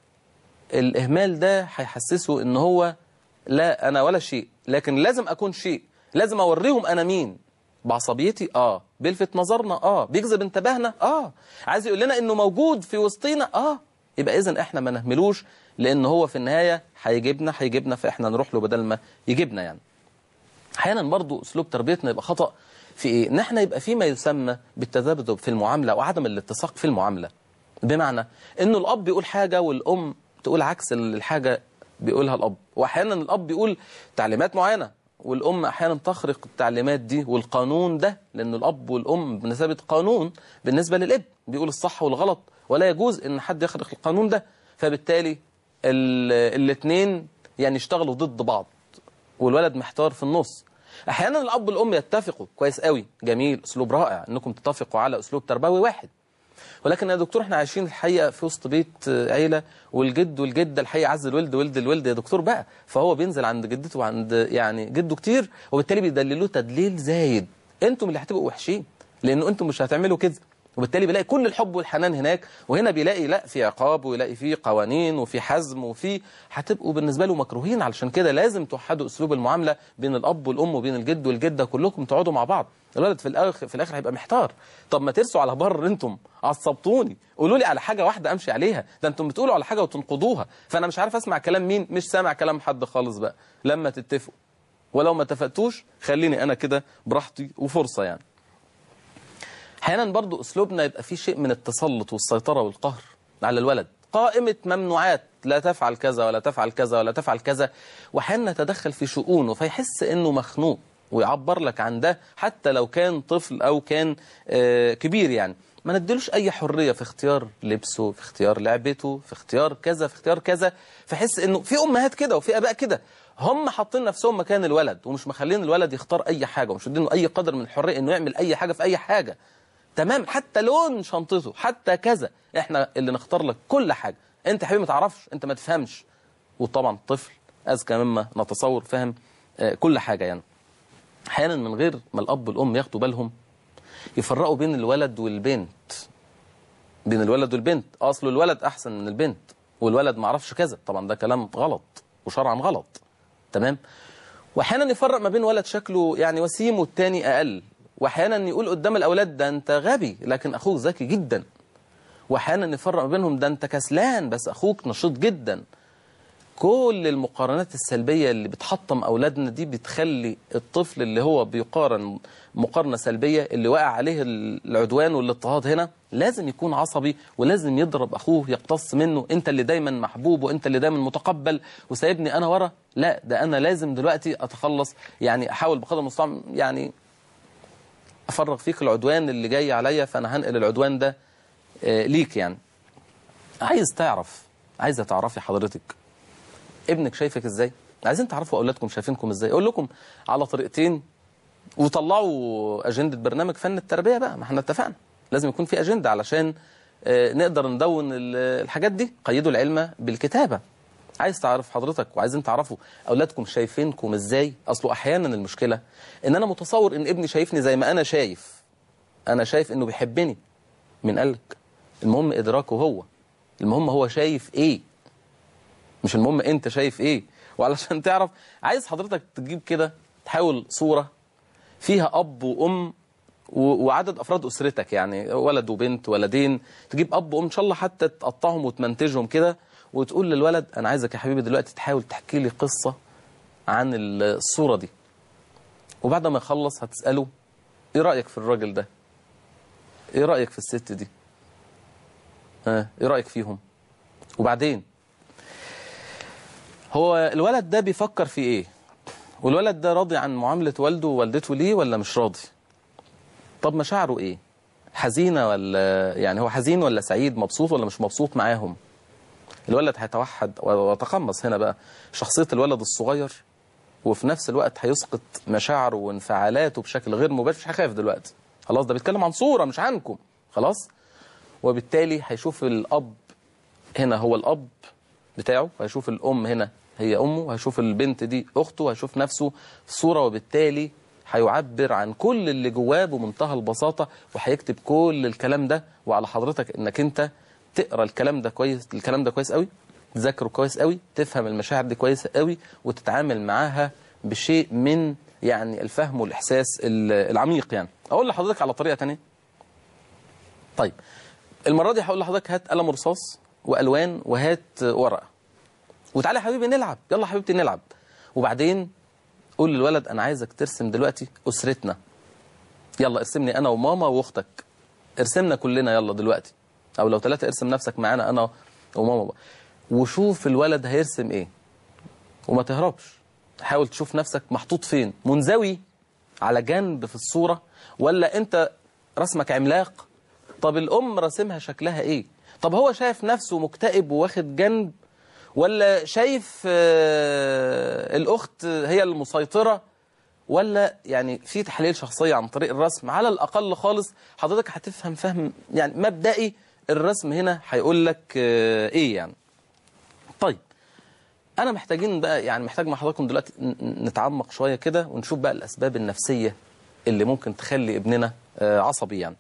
الاهمال ده هيحسسه ان هو لا انا ولا شيء لكن لازم اكون شيء لازم اوريهم انا مين بعصبيتي اه بيلفت نظرنا اه بيجذب انتباهنا اه عايز يقول لنا انه موجود في وسطينا اه يبقى اذا احنا ما نهملوش لان هو في النهايه هيجيبنا هيجيبنا فاحنا نروح له بدل ما يجيبنا يعني احيانا برضو اسلوب تربيتنا يبقى خطا في ايه ان احنا يبقى في ما يسمى بالتذبذب في المعامله وعدم الاتساق في المعامله بمعنى انه الاب بيقول حاجه والام تقول عكس الحاجه بيقولها الاب واحيانا الاب بيقول تعليمات معينه والأم أحيانا تخرق التعليمات دي والقانون ده لأن الأب والأم بمثابة قانون بالنسبة للابن بيقول الصح والغلط ولا يجوز إن حد يخرق القانون ده فبالتالي الاثنين يعني يشتغلوا ضد بعض والولد محتار في النص أحيانا الأب والأم يتفقوا كويس قوي جميل أسلوب رائع إنكم تتفقوا على أسلوب تربوي واحد ولكن يا دكتور احنا عايشين الحقيقة في وسط بيت عيلة والجد والجدة الحقيقة عز الولد ولد الولد يا دكتور بقى فهو بينزل عند جدته وعند يعني جده كتير وبالتالي بيدللوه تدليل زايد انتم اللي هتبقوا وحشين لانه انتم مش هتعملوا كده وبالتالي بيلاقي كل الحب والحنان هناك وهنا بيلاقي لا في عقاب ويلاقي في قوانين وفي حزم وفي هتبقوا بالنسبه له مكروهين علشان كده لازم توحدوا اسلوب المعامله بين الاب والام وبين الجد والجده كلكم تقعدوا مع بعض الولد في الاخر في الاخر هيبقى محتار طب ما ترسوا على بر انتم عصبتوني قولوا لي على حاجه واحده امشي عليها ده انتم بتقولوا على حاجه وتنقضوها فانا مش عارف اسمع كلام مين مش سامع كلام حد خالص بقى لما تتفقوا ولو ما اتفقتوش خليني انا كده براحتي وفرصه يعني احيانا برضو اسلوبنا يبقى فيه شيء من التسلط والسيطره والقهر على الولد قائمه ممنوعات لا تفعل كذا ولا تفعل كذا ولا تفعل كذا واحيانا نتدخل في شؤونه فيحس انه مخنوق ويعبر لك عن ده حتى لو كان طفل او كان آه كبير يعني ما نديلوش اي حريه في اختيار لبسه في اختيار لعبته في اختيار كذا في اختيار كذا فحس انه في امهات كده وفي اباء كده هم حاطين نفسهم مكان الولد ومش مخلين الولد يختار اي حاجه ومش مدينه اي قدر من الحريه انه يعمل اي حاجه في اي حاجه تمام حتى لون شنطته حتى كذا احنا اللي نختار لك كل حاجه انت حبيبي ما تعرفش انت ما تفهمش وطبعا الطفل اذكى مما نتصور فاهم آه كل حاجه يعني احيانا من غير ما الاب والام ياخدوا بالهم يفرقوا بين الولد والبنت بين الولد والبنت اصل الولد احسن من البنت والولد ما عرفش كذا طبعا ده كلام غلط وشرعا غلط تمام واحيانا يفرق ما بين ولد شكله يعني وسيم والتاني اقل واحيانا يقول قدام الاولاد ده انت غبي لكن اخوك ذكي جدا واحيانا يفرق ما بينهم ده انت كسلان بس اخوك نشيط جدا كل المقارنات السلبية اللي بتحطم أولادنا دي بتخلي الطفل اللي هو بيقارن مقارنة سلبية اللي واقع عليه العدوان والاضطهاد هنا لازم يكون عصبي ولازم يضرب أخوه يقتص منه أنت اللي دايما محبوب وأنت اللي دايما متقبل وسايبني أنا ورا لا ده أنا لازم دلوقتي أتخلص يعني أحاول بقدر المستطاع يعني أفرغ فيك العدوان اللي جاي عليا فأنا هنقل العدوان ده ليك يعني عايز تعرف عايزة تعرفي حضرتك ابنك شايفك ازاي عايزين تعرفوا اولادكم شايفينكم ازاي اقول لكم على طريقتين وطلعوا اجنده برنامج فن التربيه بقى ما احنا اتفقنا لازم يكون في اجنده علشان آه، نقدر ندون ال- الحاجات دي قيدوا العلم بالكتابه عايز تعرف حضرتك وعايزين تعرفوا اولادكم شايفينكم ازاي اصله احيانا المشكله ان انا متصور ان ابني شايفني زي ما انا شايف انا شايف انه بيحبني من قالك المهم ادراكه هو المهم هو شايف ايه مش المهم انت شايف ايه وعلشان تعرف عايز حضرتك تجيب كده تحاول صورة فيها اب وام و- وعدد افراد اسرتك يعني ولد وبنت ولدين تجيب اب وام ان شاء الله حتى تقطعهم وتمنتجهم كده وتقول للولد انا عايزك يا حبيبي دلوقتي تحاول تحكي لي قصة عن الصورة دي وبعد ما يخلص هتسأله ايه رأيك في الراجل ده ايه رأيك في الست دي ها ايه رأيك فيهم وبعدين هو الولد ده بيفكر في ايه والولد ده راضي عن معاملة والده ووالدته ليه ولا مش راضي طب مشاعره ايه حزينة ولا يعني هو حزين ولا سعيد مبسوط ولا مش مبسوط معاهم الولد هيتوحد ويتقمص هنا بقى شخصية الولد الصغير وفي نفس الوقت هيسقط مشاعره وانفعالاته بشكل غير مباشر مش هخاف دلوقتي خلاص ده بيتكلم عن صورة مش عنكم خلاص وبالتالي هيشوف الأب هنا هو الأب بتاعه وهيشوف الأم هنا هي أمه وهيشوف البنت دي أخته وهيشوف نفسه في صورة وبالتالي هيعبر عن كل اللي جواه بمنتهى البساطة وهيكتب كل الكلام ده وعلى حضرتك انك انت تقرا الكلام ده كويس الكلام ده كويس قوي تذاكره كويس قوي تفهم المشاعر دي كويس قوي وتتعامل معاها بشيء من يعني الفهم والإحساس ال- العميق يعني أقول لحضرتك على طريقة تانية طيب المرة دي هقول لحضرتك هات قلم رصاص وألوان وهات ورقة وتعالى يا حبيبي نلعب يلا حبيبتي نلعب وبعدين قول للولد أنا عايزك ترسم دلوقتي أسرتنا يلا ارسمني أنا وماما وأختك ارسمنا كلنا يلا دلوقتي أو لو ثلاثة ارسم نفسك معانا أنا وماما بقى. وشوف الولد هيرسم إيه وما تهربش حاول تشوف نفسك محطوط فين منزوي على جنب في الصورة ولا أنت رسمك عملاق طب الأم رسمها شكلها إيه طب هو شايف نفسه مكتئب وواخد جنب ولا شايف آه، الأخت هي المسيطرة ولا يعني في تحليل شخصية عن طريق الرسم على الأقل خالص حضرتك هتفهم فهم يعني مبدئي الرسم هنا هيقول لك آه، إيه يعني طيب أنا محتاجين بقى يعني محتاج مع حضراتكم دلوقتي ن- ن- نتعمق شوية كده ونشوف بقى الأسباب النفسية اللي ممكن تخلي ابننا آه، عصبي يعني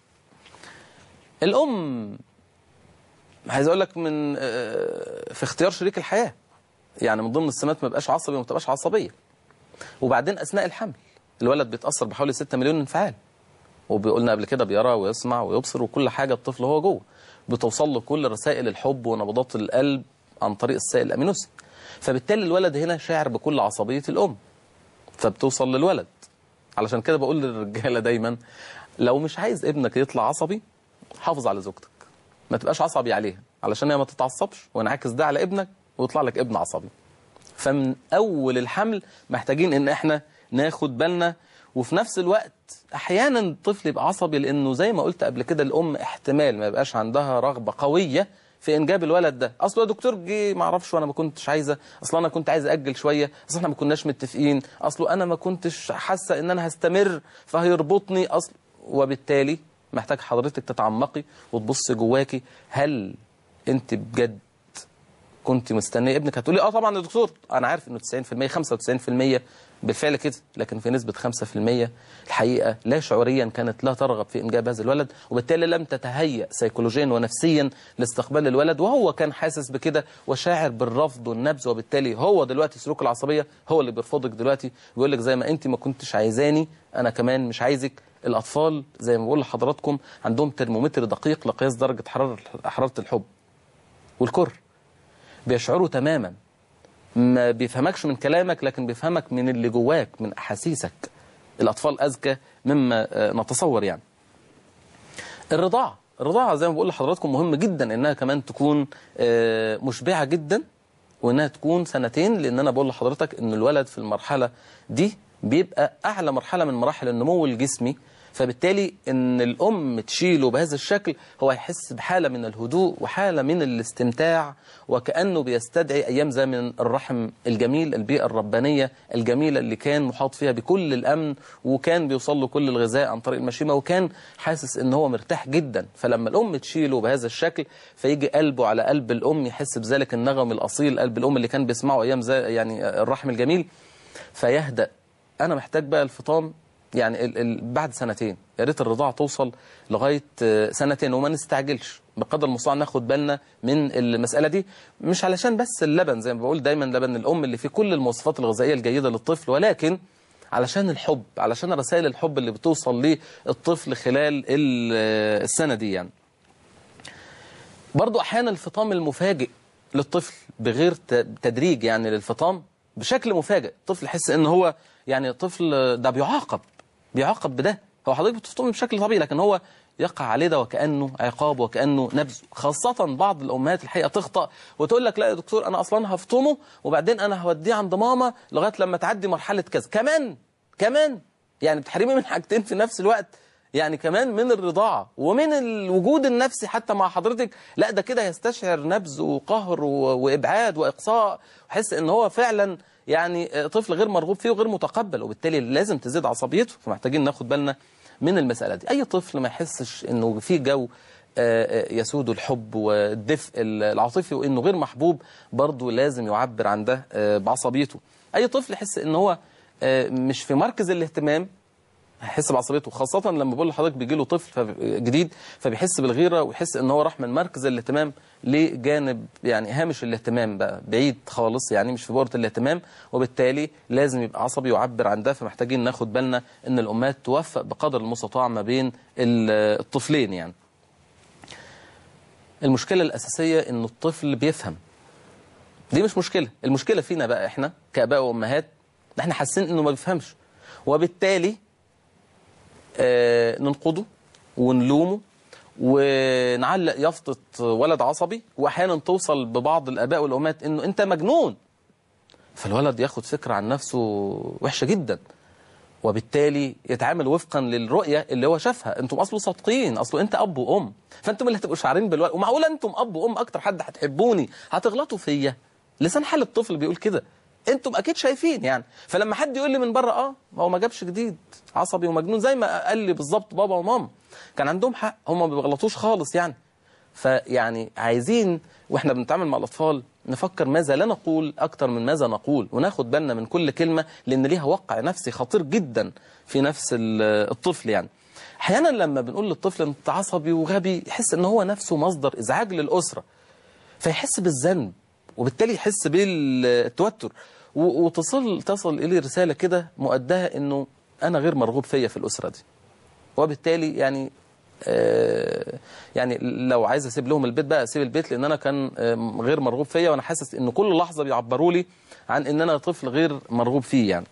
الأم عايز اقول لك من آه، في اختيار شريك الحياه يعني من ضمن السمات ما يبقاش عصبي وما تبقاش عصبيه وبعدين اثناء الحمل الولد بيتاثر بحوالي 6 مليون انفعال وقلنا قبل كده بيرى ويسمع ويبصر وكل حاجه الطفل هو جوه بتوصل له كل رسائل الحب ونبضات القلب عن طريق السائل الامينوسي فبالتالي الولد هنا شاعر بكل عصبيه الام فبتوصل للولد علشان كده بقول للرجاله دايما لو مش عايز ابنك يطلع عصبي حافظ على زوجتك ما تبقاش عصبي عليها علشان هي ما تتعصبش وانعكس ده على ابنك ويطلع لك ابن عصبي فمن اول الحمل محتاجين ان احنا ناخد بالنا وفي نفس الوقت احيانا الطفل يبقى عصبي لانه زي ما قلت قبل كده الام احتمال ما يبقاش عندها رغبه قويه في انجاب الولد ده اصل يا دكتور جه ما اعرفش وانا ما كنتش عايزه اصل انا كنت عايز اجل شويه اصل احنا ما كناش متفقين اصله انا ما كنتش حاسه ان انا هستمر فهيربطني اصل وبالتالي محتاج حضرتك تتعمقي وتبصي جواكي هل انت بجد كنت مستنيه ابنك هتقولي اه طبعا يا دكتور انا عارف انه 90% 95% بالفعل كده لكن في نسبه 5% الحقيقه لا شعوريا كانت لا ترغب في انجاب هذا الولد وبالتالي لم تتهيأ سيكولوجيا ونفسيا لاستقبال الولد وهو كان حاسس بكده وشاعر بالرفض والنبذ وبالتالي هو دلوقتي سلوك العصبيه هو اللي بيرفضك دلوقتي بيقول لك زي ما انت ما كنتش عايزاني انا كمان مش عايزك الاطفال زي ما بقول لحضراتكم عندهم ترمومتر دقيق لقياس درجه حراره حراره الحب والكره بيشعروا تماما ما بيفهمكش من كلامك لكن بيفهمك من اللي جواك من أحاسيسك الأطفال أذكى مما آه، نتصور يعني الرضاعة الرضاعة زي ما بقول لحضراتكم مهم جدا إنها كمان تكون آه، مشبعة جدا وإنها تكون سنتين لأن أنا بقول لحضرتك إن الولد في المرحلة دي بيبقى أعلى مرحلة من مراحل النمو الجسمي فبالتالي ان الام تشيله بهذا الشكل هو هيحس بحاله من الهدوء وحاله من الاستمتاع وكانه بيستدعي ايام زمن الرحم الجميل البيئه الربانيه الجميله اللي كان محاط فيها بكل الامن وكان بيوصل له كل الغذاء عن طريق المشيمه وكان حاسس ان هو مرتاح جدا فلما الام تشيله بهذا الشكل فيجي قلبه على قلب الام يحس بذلك النغم الاصيل قلب الام اللي كان بيسمعه ايام زي يعني الرحم الجميل فيهدأ انا محتاج بقى الفطام يعني ال ال بعد سنتين يا ريت الرضاعه توصل لغايه آه، سنتين وما نستعجلش بقدر المستطاع ناخد بالنا من المساله دي مش علشان بس اللبن زي ما بقول دايما لبن الام اللي فيه كل المواصفات الغذائيه الجيده للطفل ولكن علشان الحب علشان رسائل الحب اللي بتوصل للطفل خلال ال- آه، السنه دي يعني برضو احيانا الفطام المفاجئ للطفل بغير ت- تدريج يعني للفطام بشكل مفاجئ الطفل يحس ان هو يعني طفل ده بيعاقب بيعاقب بده هو حضرتك بتفطمي بشكل طبيعي لكن هو يقع عليه ده وكانه عقاب وكانه نبذ خاصه بعض الامهات الحقيقه تخطا وتقول لك لا يا دكتور انا اصلا هفطمه وبعدين انا هوديه عند ماما لغايه لما تعدي مرحله كذا كمان كمان يعني بتحرمي من حاجتين في نفس الوقت يعني كمان من الرضاعة ومن الوجود النفسي حتى مع حضرتك لا ده كده يستشعر نبذ وقهر و- وإبعاد وإقصاء وحس إن هو فعلا يعني طفل غير مرغوب فيه وغير متقبل وبالتالي لازم تزيد عصبيته فمحتاجين ناخد بالنا من المسألة دي أي طفل ما يحسش إنه في جو آه، آه، يسود الحب والدفء العاطفي وإنه غير محبوب برضه لازم يعبر عن ده آه، بعصبيته أي طفل يحس إن هو آه، مش في مركز الاهتمام هيحس بعصبيته خاصة لما بقول لحضرتك بيجي له طفل فب- جديد فبيحس بالغيرة ويحس ان هو راح من مركز الاهتمام لجانب يعني هامش الاهتمام بقى بعيد خالص يعني مش في بؤرة الاهتمام وبالتالي لازم يبقى عصبي ويعبر عن ده فمحتاجين ناخد بالنا ان الامهات توفق بقدر المستطاع ما بين ال- الطفلين يعني المشكلة الأساسية ان الطفل بيفهم دي مش مشكلة المشكلة فينا بقى احنا كآباء وأمهات احنا حاسين انه ما بيفهمش وبالتالي آه، ننقده ونلومه ونعلق يافطة ولد عصبي واحيانا توصل ببعض الاباء والامهات انه انت مجنون فالولد ياخد فكرة عن نفسه وحشة جدا وبالتالي يتعامل وفقا للرؤية اللي هو شافها انتم اصله صادقين اصله انت اب وام فانتم اللي هتبقوا شعارين بالولد ومعقوله انتم اب وام اكتر حد هتحبوني هتغلطوا فيا لسان حال الطفل بيقول كده انتم اكيد شايفين يعني فلما حد يقول لي من بره اه هو ما جابش جديد عصبي ومجنون زي ما قال لي بالظبط بابا وماما كان عندهم حق هم ما بيغلطوش خالص يعني فيعني عايزين واحنا بنتعامل مع الاطفال نفكر ماذا لا نقول اكتر من ماذا نقول وناخد بالنا من كل كلمه لان ليها وقع نفسي خطير جدا في نفس ال- الطفل يعني احيانا لما بنقول للطفل انت عصبي وغبي يحس ان هو نفسه مصدر ازعاج للاسره فيحس بالذنب وبالتالي يحس بالتوتر و- وتصل تصل الي رساله كده مؤداه انه انا غير مرغوب فيا في الاسره دي وبالتالي يعني آه، يعني لو عايز اسيب لهم البيت بقى اسيب البيت لان انا كان آه، غير مرغوب فيا وانا حاسس ان كل لحظه بيعبروا لي عن ان انا طفل غير مرغوب فيه يعني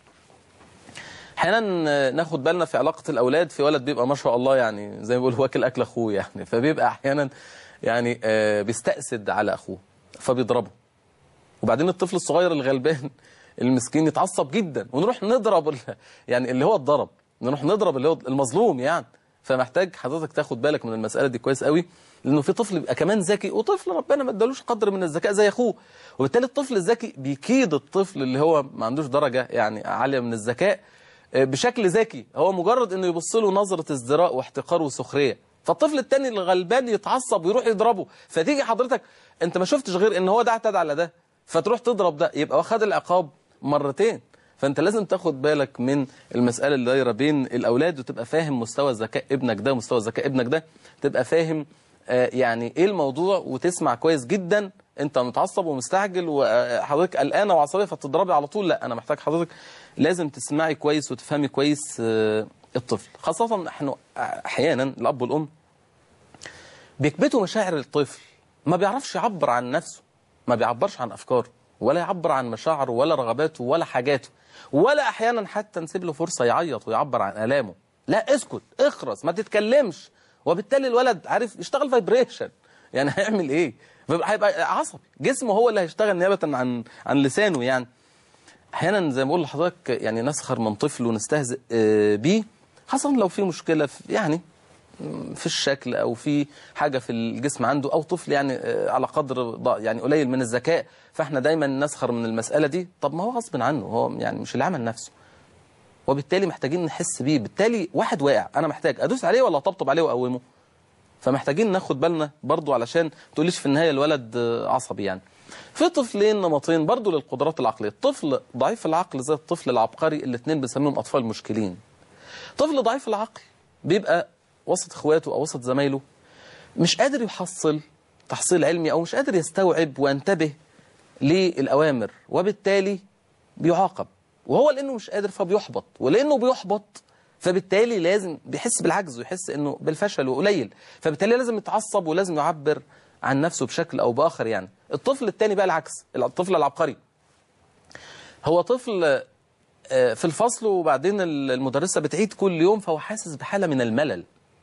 احيانا آه، ناخد بالنا في علاقه الاولاد في ولد بيبقى ما شاء الله يعني زي ما بيقولوا واكل اكل اخوه يعني فبيبقى احيانا يعني آه، بيستأسد على اخوه فبيضربه وبعدين الطفل الصغير الغلبان المسكين يتعصب جدا ونروح نضرب ال- يعني اللي هو اتضرب نروح نضرب اللي هو المظلوم يعني فمحتاج حضرتك تاخد بالك من المسألة دي كويس قوي لأنه في طفل بيبقى كمان ذكي وطفل ربنا ما ادالوش قدر من الذكاء زي أخوه وبالتالي الطفل الذكي بيكيد الطفل اللي هو ما عندوش درجة يعني عالية من الذكاء آه، بشكل ذكي هو مجرد انه يبص له نظرة ازدراء واحتقار وسخرية فالطفل التاني الغلبان يتعصب ويروح يضربه فتيجي حضرتك انت ما شفتش غير ان هو ده اعتدى على ده فتروح تضرب ده يبقى واخد العقاب مرتين فانت لازم تاخد بالك من المسألة اللي دايرة بين الاولاد وتبقى فاهم مستوى ذكاء ابنك ده ومستوى ذكاء ابنك ده تبقى فاهم آه، يعني ايه الموضوع وتسمع كويس جدا انت متعصب ومستعجل وحضرتك قلقانه وعصبيه فتضربي على طول لا انا محتاج حضرتك لازم تسمعي كويس وتفهمي كويس آه، الطفل خاصه احنا احيانا الاب والام بيكبتوا مشاعر الطفل ما بيعرفش يعبر عن نفسه ما بيعبرش عن افكاره ولا يعبر عن مشاعره ولا رغباته ولا حاجاته ولا احيانا حتى نسيب له فرصه يعيط ويعبر عن الامه لا اسكت اخرس ما تتكلمش وبالتالي الولد عارف يشتغل فايبريشن يعني هيعمل ايه فيبقى- هيبقى عصبي جسمه هو اللي هيشتغل نيابه عن عن لسانه يعني احيانا زي ما بقول لحضرتك يعني نسخر من طفل ونستهزئ آه، بيه خاصة لو في مشكلة في يعني في الشكل او في حاجه في الجسم عنده او طفل يعني آه، على قدر ض- يعني قليل من الذكاء فاحنا دايما نسخر من المساله دي طب ما هو غصب عنه هو يعني مش اللي عمل نفسه وبالتالي محتاجين نحس بيه بالتالي واحد واقع انا محتاج ادوس عليه ولا اطبطب عليه واقومه فمحتاجين ناخد بالنا برضو علشان ما تقوليش في النهايه الولد آه، عصبي يعني في طفلين نمطين برضو للقدرات العقليه طفل ضعيف العقل زي الطفل العبقري الاثنين بنسميهم اطفال مشكلين طفل ضعيف العقل بيبقى وسط اخواته او وسط زمايله مش قادر يحصل تحصيل علمي او مش قادر يستوعب وينتبه للاوامر وبالتالي بيعاقب وهو لانه مش قادر فبيحبط ولانه بيحبط فبالتالي لازم بيحس بالعجز ويحس انه بالفشل وقليل فبالتالي لازم يتعصب ولازم يعبر عن نفسه بشكل او باخر يعني الطفل الثاني بقى العكس الطفل العبقري هو طفل آه، في الفصل وبعدين المدرسة بتعيد كل يوم فهو حاسس بحالة من الملل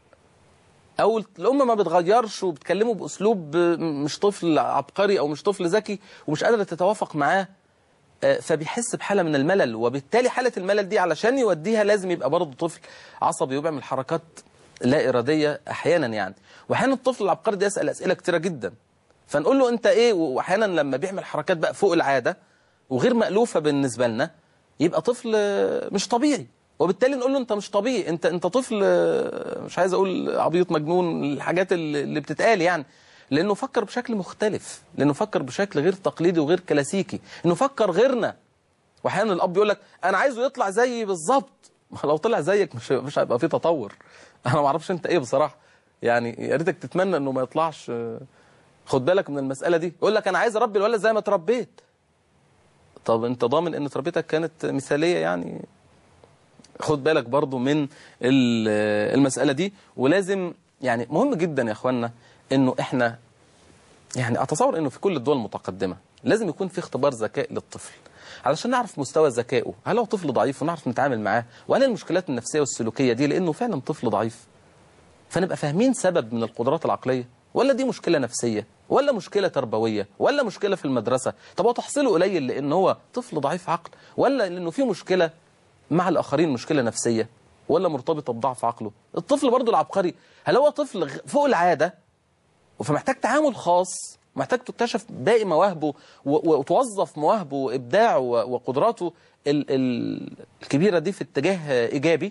او الام ما بتغيرش وبتكلمه باسلوب مش طفل عبقري او مش طفل ذكي ومش قادره تتوافق معاه آه، فبيحس بحاله من الملل وبالتالي حاله الملل دي علشان يوديها لازم يبقى برضه طفل عصبي وبيعمل حركات لا اراديه احيانا يعني واحيانا الطفل العبقري ده يسال اسئله كتيره جدا فنقول له انت ايه واحيانا لما بيعمل حركات بقى فوق العاده وغير مألوفه بالنسبه لنا يبقى طفل آه، مش طبيعي وبالتالي نقول له انت مش طبيعي انت انت طفل آه، مش عايز اقول عبيط مجنون الحاجات اللي اللي بتتقال يعني لانه فكر بشكل مختلف لانه فكر بشكل غير تقليدي وغير كلاسيكي انه فكر غيرنا واحيانا الاب يقول لك انا عايزه يطلع زيي بالظبط ما لو طلع زيك مش مش هيبقى فيه تطور انا ما اعرفش انت ايه بصراحه يعني يا ريتك تتمنى انه ما يطلعش آه، خد بالك من المساله دي يقول لك انا عايز اربي الولد زي ما اتربيت طب انت ضامن ان تربيتك كانت مثاليه يعني خد بالك برضو من ال- المسألة دي ولازم يعني مهم جدا يا اخوانا انه احنا يعني اتصور انه في كل الدول المتقدمة لازم يكون في اختبار ذكاء للطفل علشان نعرف مستوى ذكائه هل هو طفل ضعيف ونعرف نتعامل معاه وهل المشكلات النفسية والسلوكية دي لانه فعلا طفل ضعيف فنبقى فاهمين سبب من القدرات العقلية ولا دي مشكلة نفسية ولا مشكلة تربوية ولا مشكلة في المدرسة طب هو تحصيله قليل لأن هو طفل ضعيف عقل ولا لأنه في مشكلة مع الآخرين مشكلة نفسية ولا مرتبطة بضعف عقله الطفل برضو العبقري هل هو طفل غ- فوق العادة فمحتاج تعامل خاص محتاج تكتشف باقي مواهبه و- وتوظف مواهبه وإبداعه و- وقدراته ال- ال- الكبيرة دي في اتجاه إيجابي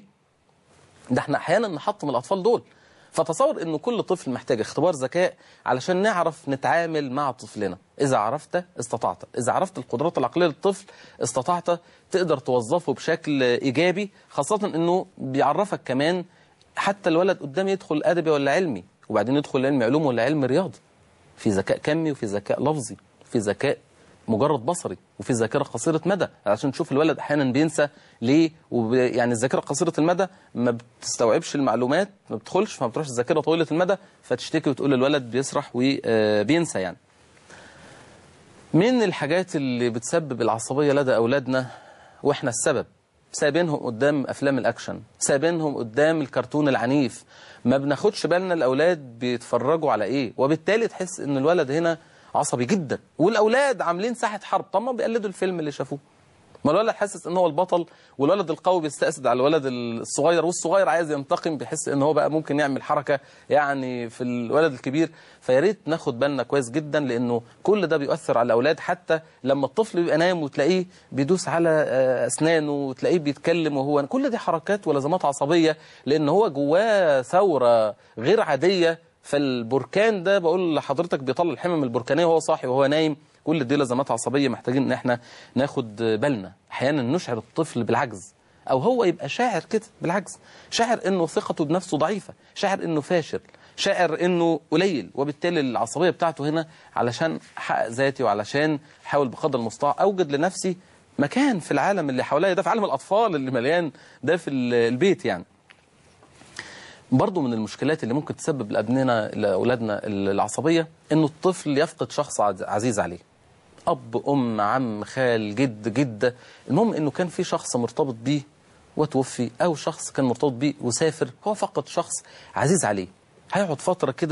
ده احنا احيانا نحطم الاطفال دول فتصور ان كل طفل محتاج اختبار ذكاء علشان نعرف نتعامل مع طفلنا اذا عرفت استطعت اذا عرفت القدرات العقليه للطفل استطعت تقدر توظفه بشكل ايجابي خاصه انه بيعرفك كمان حتى الولد قدام يدخل ادبي ولا علمي وبعدين يدخل علم علوم ولا علم رياضه في ذكاء كمي وفي ذكاء لفظي وفي ذكاء مجرد بصري وفي ذاكره قصيره مدى عشان تشوف الولد احيانا بينسى ليه وب... يعني الذاكره قصيره المدى ما بتستوعبش المعلومات ما بتدخلش فما بتروحش الذاكره طويله المدى فتشتكي وتقول الولد بيسرح وبينسى يعني من الحاجات اللي بتسبب العصبيه لدى اولادنا واحنا السبب سايبينهم قدام افلام الاكشن سايبينهم قدام الكرتون العنيف ما بناخدش بالنا الاولاد بيتفرجوا على ايه وبالتالي تحس ان الولد هنا عصبي جدا والاولاد عاملين ساحه حرب طب ما بيقلدوا الفيلم اللي شافوه ما الولد حاسس ان هو البطل والولد القوي بيستأسد على الولد الصغير والصغير عايز ينتقم بيحس ان هو بقى ممكن يعمل حركه يعني في الولد الكبير فيا ريت ناخد بالنا كويس جدا لانه كل ده بيؤثر على الاولاد حتى لما الطفل بيبقى نايم وتلاقيه بيدوس على آه، اسنانه وتلاقيه بيتكلم وهو كل دي حركات ولازمات عصبيه لان هو جواه ثوره غير عاديه فالبركان ده بقول لحضرتك بيطلع الحمم البركانيه وهو صاحي وهو نايم كل دي لازمات عصبيه محتاجين ان احنا ناخد بالنا احيانا نشعر الطفل بالعجز او هو يبقى شاعر كده بالعجز شاعر انه ثقته بنفسه ضعيفه شاعر انه فاشل شاعر انه قليل وبالتالي العصبيه بتاعته هنا علشان احقق ذاتي وعلشان احاول بقدر المستطاع اوجد لنفسي مكان في العالم اللي حواليا ده في عالم الاطفال اللي مليان ده في ال- البيت يعني برضو من المشكلات اللي ممكن تسبب لابننا لاولادنا العصبيه انه الطفل يفقد شخص عز- عزيز عليه اب ام عم خال جد جده المهم انه كان في شخص مرتبط بيه وتوفي او شخص كان مرتبط بيه وسافر هو فقد شخص عزيز عليه هيقعد فتره كده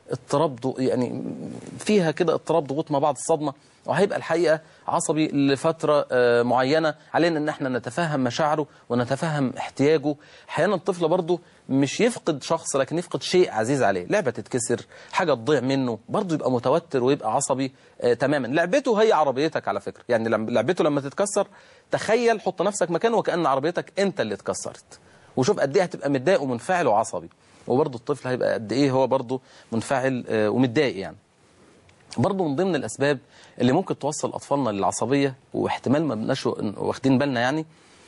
اضطراب ضو- يعني فيها كده اضطراب ضغوط ما بعد الصدمه وهيبقى الحقيقه عصبي لفتره آه، معينه علينا ان احنا نتفهم مشاعره ونتفهم احتياجه احيانا الطفل برضه مش يفقد شخص لكن يفقد شيء عزيز عليه لعبه تتكسر حاجه تضيع منه برضه يبقى متوتر ويبقى عصبي آه، تماما لعبته هي عربيتك على فكره يعني لم- لعبته لما تتكسر تخيل حط نفسك مكانه وكأن عربيتك انت اللي اتكسرت وشوف قد ايه هتبقى متضايق ومنفعل وعصبي وبرضه الطفل هيبقى قد ايه هو برضه منفعل آه، ومتضايق يعني برضه من ضمن الاسباب اللي ممكن توصل اطفالنا للعصبيه واحتمال ما بناش واخدين بالنا يعني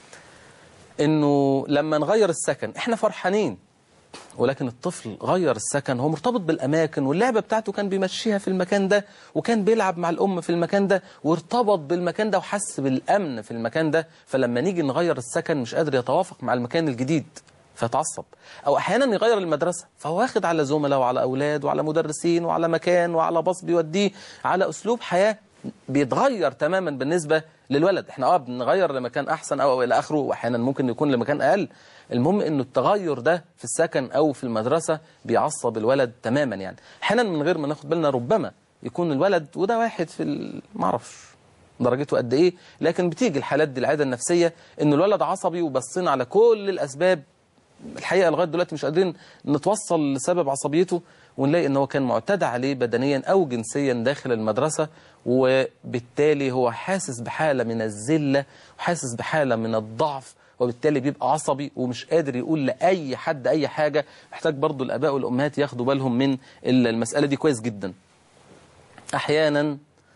انه لما نغير السكن احنا فرحانين ولكن الطفل غير السكن هو مرتبط بالاماكن واللعبه بتاعته كان بيمشيها في المكان ده وكان بيلعب مع الام في المكان ده وارتبط بالمكان ده وحس بالامن في المكان ده فلما نيجي نغير السكن مش قادر يتوافق مع المكان الجديد فيتعصب او احيانا يغير المدرسه فهو واخد على زملاء وعلى اولاد وعلى مدرسين وعلى مكان وعلى باص بيوديه على اسلوب حياه بيتغير تماما بالنسبه للولد احنا اه بنغير لمكان احسن او أو الى اخره واحيانا ممكن يكون لمكان اقل المهم انه التغير ده في السكن او في المدرسه بيعصب الولد تماما يعني احيانا من غير ما ناخد بالنا ربما يكون الولد وده واحد في ال- ما اعرفش درجته قد ايه لكن بتيجي الحالات دي العاده النفسيه ان الولد عصبي وبصينا على كل الاسباب الحقيقه لغايه دلوقتي مش قادرين نتوصل لسبب عصبيته ونلاقي ان هو كان معتدى عليه بدنيا او جنسيا داخل المدرسه وبالتالي هو حاسس بحاله من الذله وحاسس بحاله من الضعف وبالتالي بيبقى عصبي ومش قادر يقول لاي حد اي حاجه محتاج برضو الاباء والامهات ياخدوا بالهم من المساله دي كويس جدا احيانا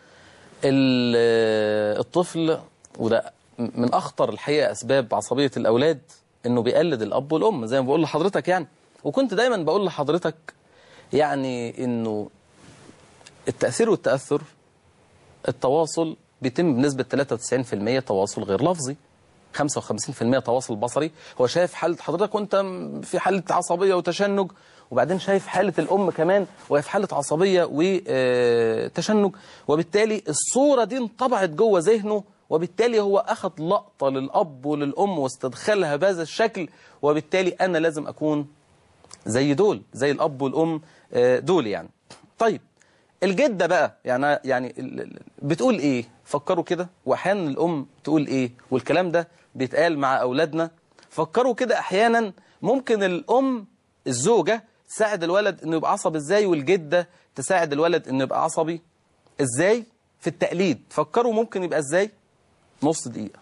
ال- الطفل وده من اخطر الحقيقه اسباب عصبيه الاولاد انه بيقلد الاب والام زي ما بقول لحضرتك يعني وكنت دايما بقول لحضرتك يعني انه التاثير والتاثر التواصل بيتم بنسبه 93% تواصل غير لفظي 55% تواصل بصري هو شايف حالة حضرتك وانت م- في حالة عصبية وتشنج وبعدين شايف حالة الأم كمان وهي في حالة عصبية وتشنج وبالتالي الصورة دي انطبعت جوه ذهنه وبالتالي هو أخذ لقطة للأب وللأم واستدخلها بهذا الشكل وبالتالي أنا لازم أكون زي دول زي الأب والأم آه، دول يعني طيب الجدة بقى يعني يعني ال- ال- بتقول ايه فكروا كده واحيانا الام تقول ايه والكلام ده بيتقال مع اولادنا فكروا كده احيانا ممكن الام الزوجة تساعد الولد انه يبقى عصبي ازاي والجدة تساعد الولد انه يبقى عصبي ازاي في التقليد فكروا ممكن يبقى ازاي نص دقيقة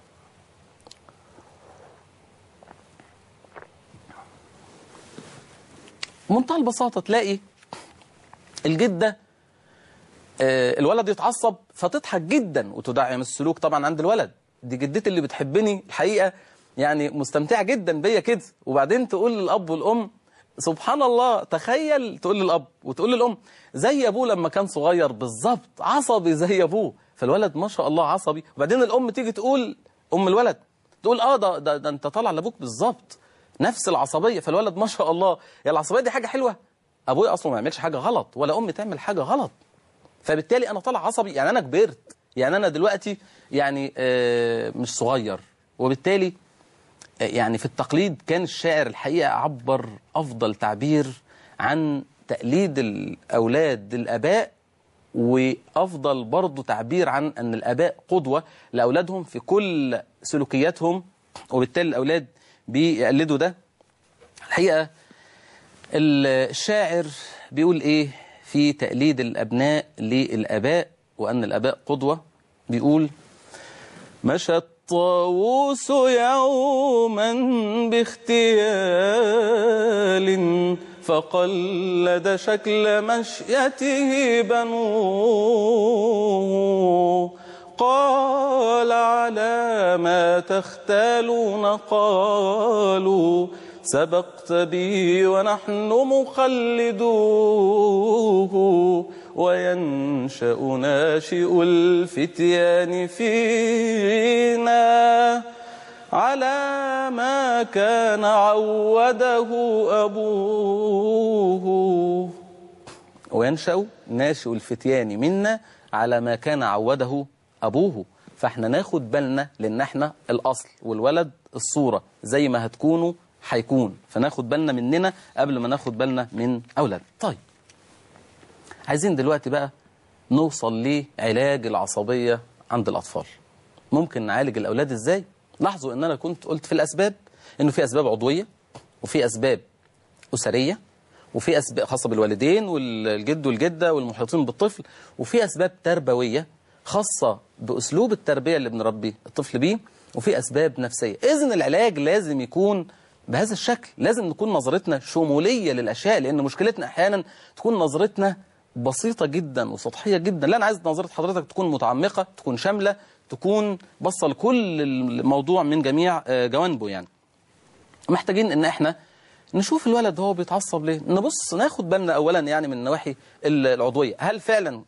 بمنتهى البساطة تلاقي الجدة آه، الولد يتعصب فتضحك جدا وتدعم السلوك طبعا عند الولد دي جدتي اللي بتحبني الحقيقة يعني مستمتعة جدا بيا كده وبعدين تقول للأب والأم سبحان الله تخيل تقول للأب وتقول للأم زي أبوه لما كان صغير بالظبط عصبي زي أبوه فالولد ما شاء الله عصبي وبعدين الأم تيجي تقول أم الولد تقول اه ده, ده, ده انت طالع لابوك بالظبط نفس العصبية فالولد ما شاء الله يا العصبية دي حاجة حلوة أبويا أصلا ما يعملش حاجة غلط ولا أمي تعمل حاجة غلط فبالتالي انا طالع عصبي يعني انا كبرت يعني انا دلوقتي يعني آه، مش صغير وبالتالي آه، يعني في التقليد كان الشاعر الحقيقه عبر افضل تعبير عن تقليد الاولاد للاباء وافضل برضه تعبير عن ان الاباء قدوه لاولادهم في كل سلوكياتهم وبالتالي الاولاد بيقلدوا ده الحقيقه الشاعر بيقول ايه في تقليد الابناء للاباء وان الاباء قدوه بيقول مشى الطاووس يوما باختيال فقلد شكل مشيته بنوه قال على ما تختالون قالوا سبقت بي ونحن مخلدوه وينشأ ناشئ الفتيان فينا على ما كان عوده أبوه وينشأ ناشئ الفتيان منا على ما كان عوده أبوه فاحنا ناخد بالنا لأن احنا الأصل والولد الصورة زي ما هتكونوا هيكون فناخد بالنا مننا قبل ما ناخد بالنا من أولاد طيب عايزين دلوقتي بقى نوصل لعلاج العصبية عند الأطفال ممكن نعالج الأولاد إزاي؟ لاحظوا إن أنا كنت قلت في الأسباب إنه في أسباب عضوية وفي أسباب أسرية وفي أسباب خاصة بالوالدين والجد والجدة والمحيطين بالطفل وفي أسباب تربوية خاصة بأسلوب التربية اللي بنربي الطفل بيه وفي أسباب نفسية إذن العلاج لازم يكون بهذا الشكل لازم نكون نظرتنا شمولية للأشياء لأن مشكلتنا أحيانا تكون نظرتنا بسيطة جدا وسطحية جدا لا أنا عايز نظرة حضرتك تكون متعمقة تكون شاملة تكون بصة لكل الموضوع من جميع آه، جوانبه يعني محتاجين ان احنا نشوف الولد هو بيتعصب ليه نبص ناخد بالنا اولا يعني من النواحي ال- العضويه هل فعلا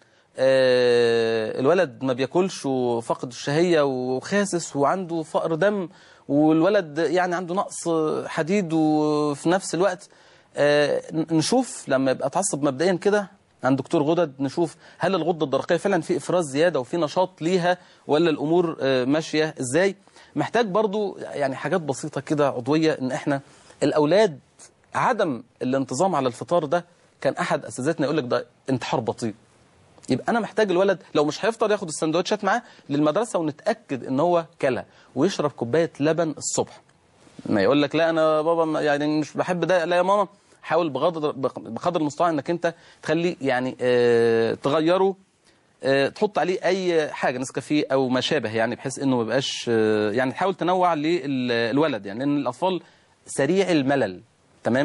آه، الولد ما بياكلش وفقد الشهيه وخاسس وعنده فقر دم والولد يعني عنده نقص حديد وفي نفس الوقت آه، نشوف لما يبقى اتعصب مبدئيا كده عند دكتور غدد نشوف هل الغده الدرقيه فعلا في افراز زياده وفي نشاط ليها ولا الامور آه، ماشيه ازاي محتاج برضو يعني حاجات بسيطه كده عضويه ان احنا الاولاد عدم الانتظام على الفطار ده كان احد اساتذتنا يقول لك ده انتحار بطيء يبقى انا محتاج الولد لو مش هيفطر ياخد السندوتشات معاه للمدرسه ونتاكد ان هو كلها ويشرب كوبايه لبن الصبح ما يقول لك لا انا بابا ما- يعني مش بحب ده لا يا ماما حاول بقدر بقدر المستطاع انك انت تخليه يعني اه تغيره اه تحط عليه اي حاجه نسكافيه او ما شابه يعني بحيث انه ما يبقاش اه يعني تحاول تنوع للولد يعني لان الاطفال سريع الملل تمام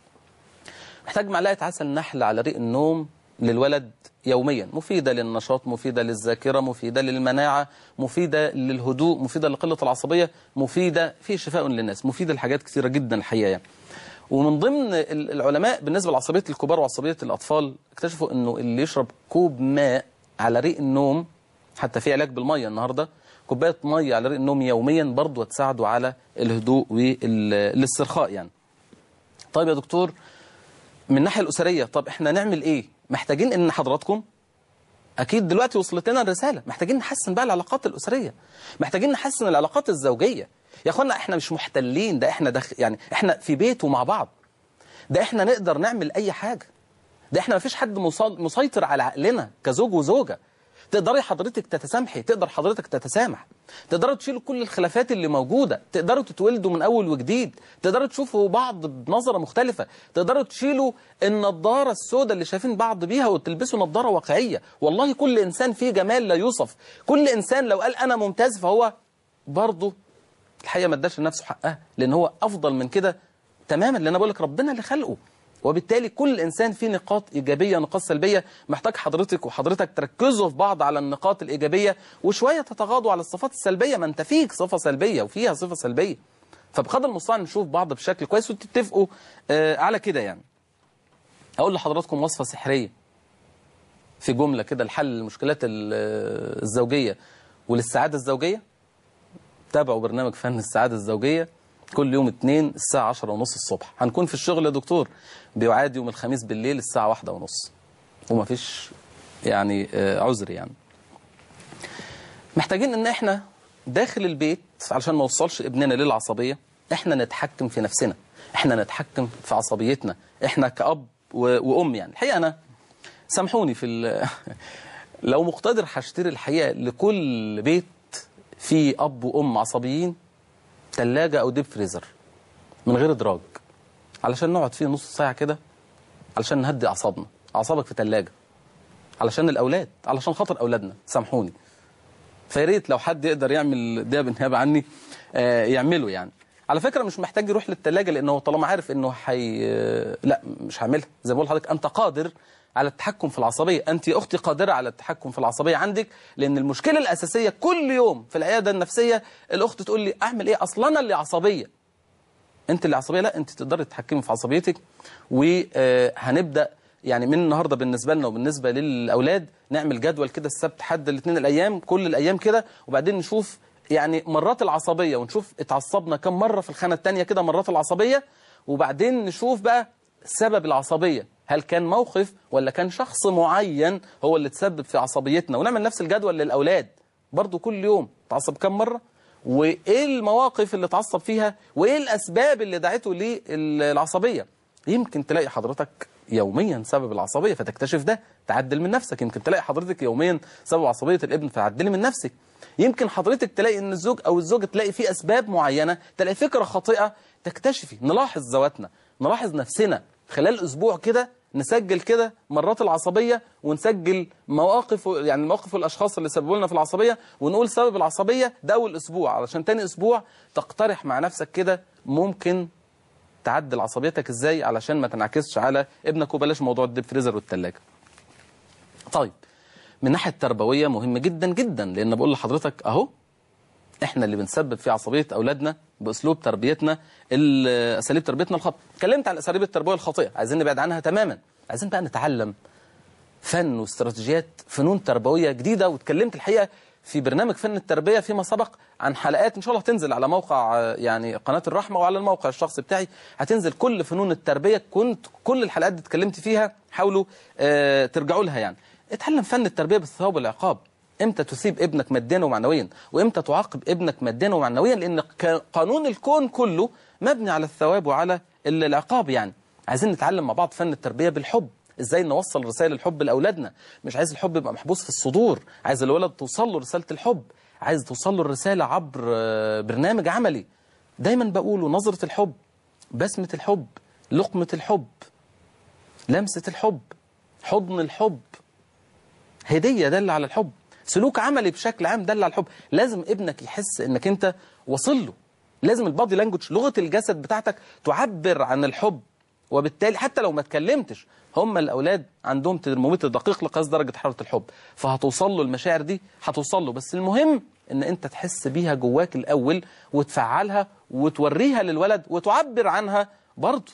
محتاج معلقه عسل نحل على ريق النوم للولد يوميا مفيدة للنشاط مفيدة للذاكرة مفيدة للمناعة مفيدة للهدوء مفيدة لقلة العصبية مفيدة في شفاء للناس مفيدة لحاجات كثيرة جدا الحقيقة يعني. ومن ضمن ال- العلماء بالنسبة لعصبية الكبار وعصبية الأطفال اكتشفوا أنه اللي يشرب كوب ماء على ريق النوم حتى في علاج بالمية النهاردة كوباية مية على ريق النوم يوميا برضه تساعده على الهدوء والاسترخاء يعني طيب يا دكتور من الناحية الأسرية طب احنا نعمل ايه محتاجين ان حضراتكم اكيد دلوقتي وصلت لنا الرسالة محتاجين نحسن بقى العلاقات الأسرية محتاجين نحسن العلاقات الزوجية يا اخوانا احنا مش محتلين ده احنا دخ... يعني احنا في بيت ومع بعض ده احنا نقدر نعمل اي حاجة ده احنا مفيش حد مصال... مسيطر على عقلنا كزوج وزوجة تقدري حضرتك تتسامحي تقدر حضرتك تتسامح تقدروا تشيلوا كل الخلافات اللي موجودة تقدروا تتولدوا من أول وجديد تقدروا تشوفوا بعض بنظرة مختلفة تقدروا تشيلوا النضارة السوداء اللي شايفين بعض بيها وتلبسوا نضارة واقعية والله كل إنسان فيه جمال لا يوصف كل إنسان لو قال أنا ممتاز فهو برضه الحقيقة ما اداش لنفسه حقها لأن هو أفضل من كده تماما لأن أنا بقول لك ربنا اللي خلقه وبالتالي كل إنسان فيه نقاط إيجابية نقاط سلبية محتاج حضرتك وحضرتك تركزوا في بعض على النقاط الإيجابية وشوية تتغاضوا على الصفات السلبية ما أنت فيك صفة سلبية وفيها صفة سلبية فبقدر المستطاع نشوف بعض بشكل كويس وتتفقوا آه على كده يعني أقول لحضراتكم وصفة سحرية في جملة كده لحل المشكلات ال- الزوجية وللسعادة الزوجية تابعوا برنامج فن السعادة الزوجية كل يوم اثنين الساعة عشرة ونص الصبح هنكون في الشغل يا دكتور بيعاد يوم الخميس بالليل الساعة واحدة ونص وما فيش يعني آه، عذر يعني محتاجين ان احنا داخل البيت علشان ما نوصلش ابننا للعصبية احنا نتحكم في نفسنا احنا نتحكم في عصبيتنا احنا كأب و- وأم يعني الحقيقة أنا سامحوني في ال- لو مقتدر هشتري الحقيقة لكل بيت فيه أب وأم عصبيين ثلاجة أو ديب فريزر من غير إدراج علشان نقعد فيه نص ساعة كده علشان نهدي أعصابنا أعصابك في ثلاجة علشان الأولاد علشان خاطر أولادنا سامحوني فياريت لو حد يقدر يعمل ده بالنيابة عني آه، يعمله يعني على فكرة مش محتاج يروح للثلاجة لأنه طالما عارف أنه حي... لا مش هعملها زي ما بقول لحضرتك أنت قادر على التحكم في العصبية أنت يا أختي قادرة على التحكم في العصبية عندك لأن المشكلة الأساسية كل يوم في العيادة النفسية الأخت تقول لي أعمل إيه أصلا أنا اللي عصبية أنت اللي عصبية لا أنت تقدري تتحكمي في عصبيتك وهنبدأ يعني من النهارده بالنسبه لنا وبالنسبه للاولاد نعمل جدول كده السبت حد الاثنين الايام كل الايام كده وبعدين نشوف يعني مرات العصبيه ونشوف اتعصبنا كم مره في الخانه الثانيه كده مرات العصبيه وبعدين نشوف بقى سبب العصبيه هل كان موقف ولا كان شخص معين هو اللي تسبب في عصبيتنا ونعمل نفس الجدول للاولاد برضو كل يوم تعصب كم مره وايه المواقف اللي اتعصب فيها وايه الاسباب اللي دعته للعصبيه يمكن تلاقي حضرتك يوميا سبب العصبيه فتكتشف ده تعدل من نفسك يمكن تلاقي حضرتك يوميا سبب عصبيه الابن فتعدلي من نفسك يمكن حضرتك تلاقي ان الزوج او الزوجه تلاقي في اسباب معينه تلاقي فكره خاطئه تكتشفي نلاحظ ذواتنا نلاحظ نفسنا خلال اسبوع كده نسجل كده مرات العصبيه ونسجل مواقف يعني مواقف الاشخاص اللي سببوا لنا في العصبيه ونقول سبب العصبيه ده اول اسبوع علشان تاني اسبوع تقترح مع نفسك كده ممكن تعدل عصبيتك ازاي علشان ما تنعكسش على ابنك وبلاش موضوع الديب فريزر والثلاجه. طيب من الناحيه التربويه مهم جدا جدا لان بقول لحضرتك اهو احنا اللي بنسبب في عصبيه اولادنا باسلوب تربيتنا ال- اساليب تربيتنا الخاطئه. اتكلمت عن اساليب التربيه الخاطئه، عايزين نبعد عنها تماما. عايزين بقى نتعلم فن واستراتيجيات فنون تربويه جديده واتكلمت الحقيقه في برنامج فن التربيه فيما سبق عن حلقات ان شاء الله هتنزل على موقع آه، يعني قناه الرحمه وعلى الموقع الشخصي بتاعي هتنزل كل فنون التربيه كنت كل الحلقات دي اتكلمت فيها حاولوا آه، ترجعوا لها يعني اتعلم فن التربيه بالثواب والعقاب امتى تثيب ابنك ماديا ومعنويا وامتى تعاقب ابنك ماديا ومعنويا لان ك- قانون الكون كله مبني على الثواب وعلى ال- العقاب يعني عايزين نتعلم مع بعض فن التربيه بالحب ازاي نوصل رسائل الحب لاولادنا مش عايز الحب يبقى محبوس في الصدور عايز الولد توصل له رساله الحب عايز توصل له الرساله عبر آه، برنامج عملي دايما بقوله نظره الحب بسمه الحب لقمه الحب لمسه الحب حضن الحب هديه دل على الحب سلوك عملي بشكل عام دل على الحب لازم ابنك يحس انك انت واصل له لازم البادي لانجوج لغه الجسد بتاعتك تعبر عن الحب وبالتالي حتى لو ما اتكلمتش هم الاولاد عندهم ترمومتر دقيق لقياس درجه حراره الحب فهتوصل له المشاعر دي هتوصل له بس المهم ان انت تحس بيها جواك الاول وتفعلها وتوريها للولد وتعبر عنها برضه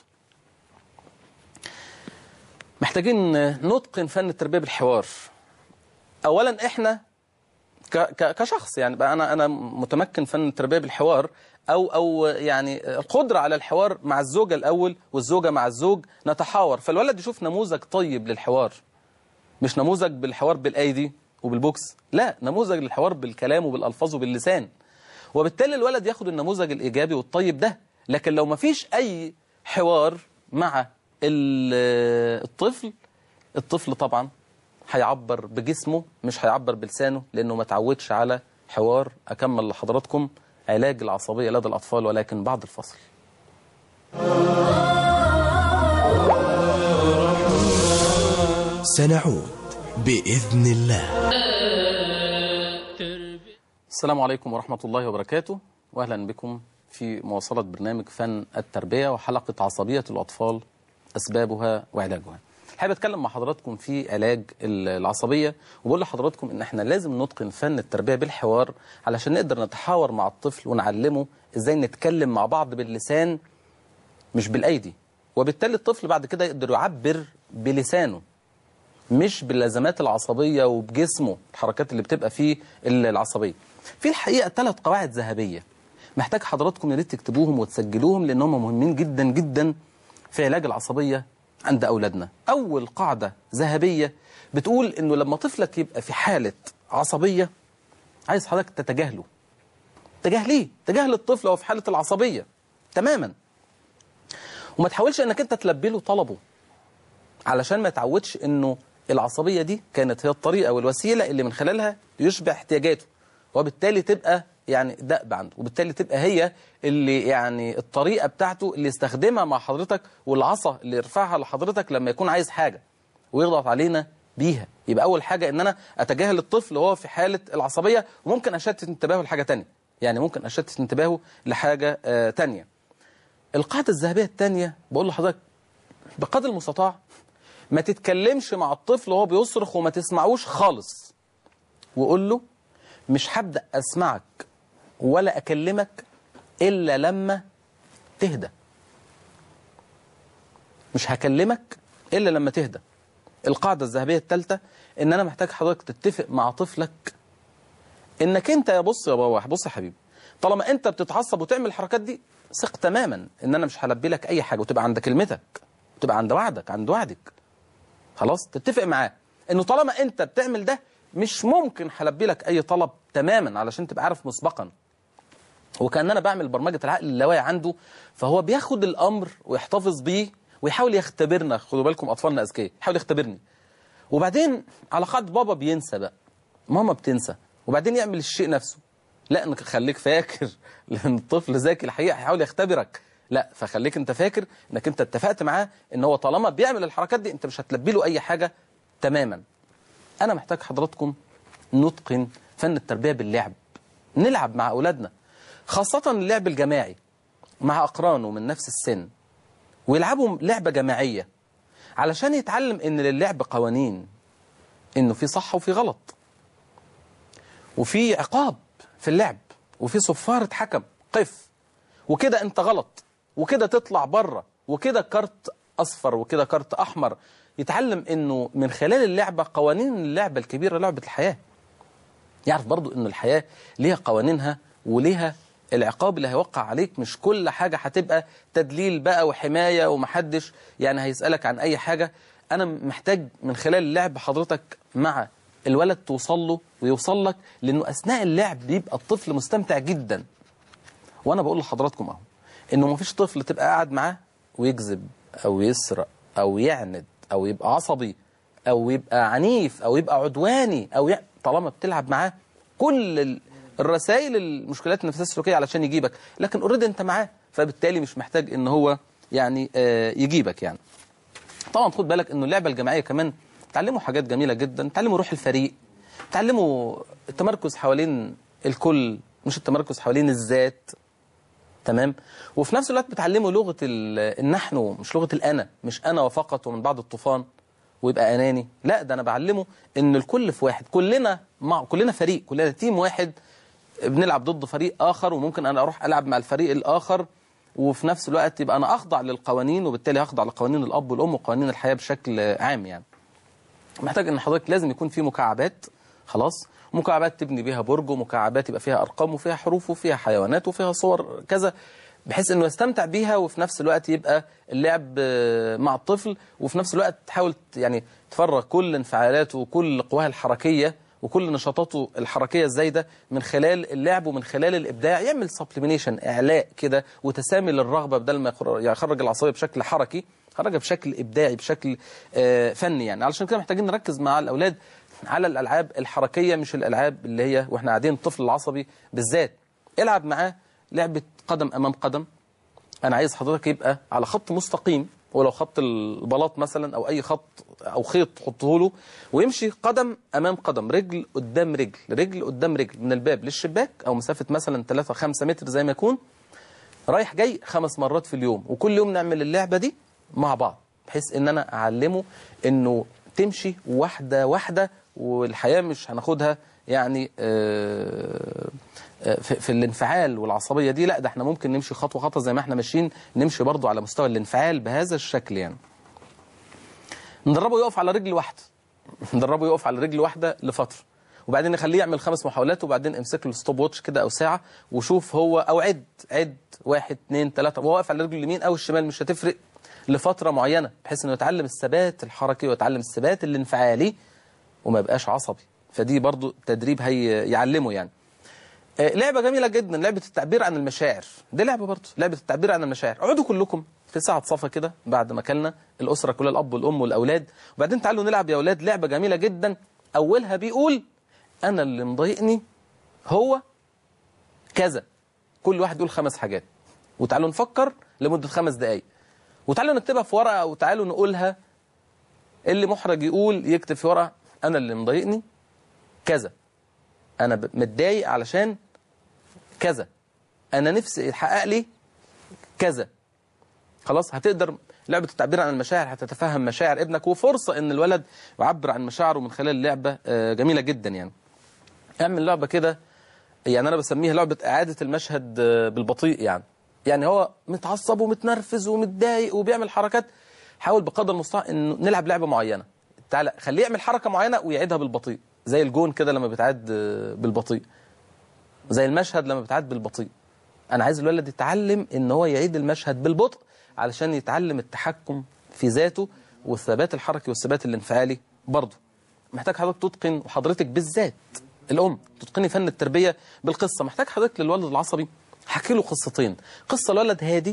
محتاجين نتقن فن التربيه بالحوار اولا احنا ك ك كشخص يعني بقى انا انا متمكن فن التربيه بالحوار او او يعني القدره على الحوار مع الزوجه الاول والزوجه مع الزوج نتحاور فالولد يشوف نموذج طيب للحوار مش نموذج بالحوار بالايدي وبالبوكس لا نموذج للحوار بالكلام وبالالفاظ وباللسان وبالتالي الولد ياخد النموذج الايجابي والطيب ده لكن لو ما فيش اي حوار مع ال- الطفل الطفل طبعا هيعبر بجسمه مش هيعبر بلسانه لانه ما تعودش على حوار اكمل لحضراتكم علاج العصبيه لدى الاطفال ولكن بعد الفصل سنعود بإذن الله السلام عليكم ورحمة الله وبركاته وأهلا بكم في مواصلة برنامج فن التربية وحلقة عصبية الأطفال أسبابها وعلاجها حابب أتكلم مع حضراتكم في علاج ال- العصبية وبقول لحضراتكم إن إحنا لازم نتقن فن التربية بالحوار علشان نقدر نتحاور مع الطفل ونعلمه إزاي نتكلم مع بعض باللسان مش بالأيدي وبالتالي الطفل بعد كده يقدر يعبر بلسانه مش باللازمات العصبية وبجسمه الحركات اللي بتبقى فيه ال- العصبية في الحقيقة ثلاث قواعد ذهبية محتاج حضراتكم يا ريت تكتبوهم وتسجلوهم لأنهم مهمين جدا جدا في علاج العصبية عند أولادنا أول قاعدة ذهبية بتقول إنه لما طفلك يبقى في حالة عصبية عايز حضرتك تتجاهله تجاهليه تجاهل الطفل وهو في حالة العصبية تماما وما تحاولش انك انت تلبي له طلبه علشان ما يتعودش انه العصبيه دي كانت هي الطريقه والوسيله اللي من خلالها يشبع احتياجاته وبالتالي تبقى يعني دأب عنده وبالتالي تبقى هي اللي يعني الطريقه بتاعته اللي يستخدمها مع حضرتك والعصا اللي يرفعها لحضرتك لما يكون عايز حاجه ويضغط علينا بيها يبقى اول حاجه ان انا اتجاهل الطفل وهو في حاله العصبيه وممكن اشتت انتباهه لحاجه تانية يعني ممكن اشتت انتباهه لحاجه آه تانية القاعده الذهبيه الثانيه بقول لحضرتك بقدر المستطاع ما تتكلمش مع الطفل وهو بيصرخ وما تسمعوش خالص وقول له مش هبدأ أسمعك ولا أكلمك إلا لما تهدى مش هكلمك إلا لما تهدى القاعدة الذهبية الثالثة إن أنا محتاج حضرتك تتفق مع طفلك إنك أنت يا بص يا بابا بص يا حبيبي طالما أنت بتتعصب وتعمل الحركات دي ثق تماما إن أنا مش هلبي لك أي حاجة وتبقى عند كلمتك وتبقى عند وعدك عند وعدك خلاص تتفق معاه انه طالما انت بتعمل ده مش ممكن هلبي لك اي طلب تماما علشان تبقى عارف مسبقا وكان انا بعمل برمجه العقل اللاواعي عنده فهو بياخد الامر ويحتفظ بيه ويحاول يختبرنا خدوا بالكم اطفالنا اذكياء يحاول يختبرني وبعدين على قاعده بابا بينسى بقى ماما بتنسى وبعدين يعمل الشيء نفسه لا انك خليك فاكر لان الطفل ذكي الحقيقه هيحاول يختبرك لا فخليك انت فاكر انك انت اتفقت معاه ان هو طالما بيعمل الحركات دي انت مش هتلبي له اي حاجه تماما انا محتاج حضراتكم نتقن فن التربيه باللعب نلعب مع اولادنا خاصه اللعب الجماعي مع اقرانه من نفس السن ويلعبوا لعبه جماعيه علشان يتعلم ان للعب قوانين انه في صح وفي غلط وفي عقاب في اللعب وفي صفارة حكم قف وكده انت غلط وكده تطلع بره وكده كارت اصفر وكده كارت احمر يتعلم انه من خلال اللعبة قوانين اللعبة الكبيرة لعبة الحياة يعرف برضو ان الحياة ليها قوانينها وليها العقاب اللي هيوقع عليك مش كل حاجة هتبقى تدليل بقى وحماية ومحدش يعني هيسألك عن أي حاجة أنا محتاج من خلال اللعب حضرتك مع الولد توصل له ويوصل لك لأنه أثناء اللعب بيبقى الطفل مستمتع جدا وأنا بقول لحضراتكم أهو إنه مفيش طفل تبقى قاعد معاه ويكذب أو يسرق أو يعند أو يبقى عصبي أو يبقى عنيف أو يبقى عدواني أو ي... طالما بتلعب معاه كل ال... الرسائل المشكلات النفسيه السلوكيه علشان يجيبك لكن اوريدي انت معاه فبالتالي مش محتاج ان هو يعني آه يجيبك يعني طبعا خد بالك انه اللعبه الجماعيه كمان تعلموا حاجات جميله جدا تعلموا روح الفريق تعلموا التمركز حوالين الكل مش التمركز حوالين الذات تمام وفي نفس الوقت بتعلموا لغه النحن مش لغه الانا مش انا وفقط ومن بعد الطوفان ويبقى اناني لا ده انا بعلمه ان الكل في واحد كلنا مع كلنا فريق كلنا تيم واحد بنلعب ضد فريق آخر وممكن أنا أروح ألعب مع الفريق الآخر وفي نفس الوقت يبقى أنا أخضع للقوانين وبالتالي هخضع لقوانين الأب والأم وقوانين الحياة بشكل عام يعني محتاج أن حضرتك لازم يكون في مكعبات خلاص مكعبات تبني بيها برج ومكعبات يبقى فيها أرقام وفيها حروف وفيها حيوانات وفيها صور كذا بحيث انه يستمتع بيها وفي نفس الوقت يبقى اللعب مع الطفل وفي نفس الوقت تحاول يعني تفرغ كل انفعالاته وكل قواها الحركيه وكل نشاطاته الحركية الزايدة من خلال اللعب ومن خلال الإبداع يعمل سبليمينيشن إعلاء كده وتسامي للرغبة بدل ما يخرج العصبية بشكل حركي خرجها بشكل إبداعي بشكل آه فني يعني علشان كده محتاجين نركز مع الأولاد على الألعاب الحركية مش الألعاب اللي هي وإحنا قاعدين الطفل العصبي بالذات العب معاه لعبة قدم أمام قدم أنا عايز حضرتك يبقى على خط مستقيم ولو خط البلاط مثلا او اي خط او خيط تحطه له ويمشي قدم امام قدم رجل قدام رجل رجل قدام رجل من الباب للشباك او مسافه مثلا 3 5 متر زي ما يكون رايح جاي خمس مرات في اليوم وكل يوم نعمل اللعبه دي مع بعض بحيث ان انا اعلمه انه تمشي واحده واحده والحياه مش هناخدها يعني آه في, في الانفعال والعصبيه دي لا ده احنا ممكن نمشي خطوه خطوه زي ما احنا ماشيين نمشي برضو على مستوى الانفعال بهذا الشكل يعني ندربه يقف على رجل واحده ندربه يقف على رجل واحده لفتره وبعدين نخليه يعمل خمس محاولات وبعدين امسك له ستوب واتش كده او ساعه وشوف هو او عد عد واحد اثنين ثلاثه وهو واقف على رجله اليمين او الشمال مش هتفرق لفتره معينه بحيث انه يتعلم الثبات الحركي ويتعلم الثبات الانفعالي وما يبقاش عصبي فدي برضو تدريب هي يعلمه يعني لعبة جميلة جدا لعبة التعبير عن المشاعر دي لعبة برضه لعبة التعبير عن المشاعر اقعدوا كلكم في ساعة صفا كده بعد ما كلنا الأسرة كلها الأب والأم والأولاد وبعدين تعالوا نلعب يا أولاد لعبة جميلة جدا أولها بيقول أنا اللي مضايقني هو كذا كل واحد يقول خمس حاجات وتعالوا نفكر لمدة خمس دقايق وتعالوا نكتبها في ورقة وتعالوا نقولها اللي محرج يقول يكتب في ورقة أنا اللي مضايقني كذا أنا متضايق علشان كذا انا نفسي يتحقق لي كذا خلاص هتقدر لعبة التعبير عن المشاعر هتتفهم مشاعر ابنك وفرصة ان الولد يعبر عن مشاعره من خلال لعبة جميلة جدا يعني اعمل لعبة كده يعني انا بسميها لعبة اعادة المشهد بالبطيء يعني يعني هو متعصب ومتنرفز ومتضايق وبيعمل حركات حاول بقدر المستطاع انه نلعب لعبة معينة تعالى خليه يعمل حركة معينة ويعيدها بالبطيء زي الجون كده لما بيتعاد بالبطيء زي المشهد لما بيتعاد بالبطيء انا عايز الولد يتعلم ان هو يعيد المشهد بالبطء علشان يتعلم التحكم في ذاته والثبات الحركي والثبات الانفعالي برضه محتاج حضرتك تتقن وحضرتك بالذات الام تتقني فن التربيه بالقصه محتاج حضرتك للولد العصبي حكي له قصتين قصه الولد هادي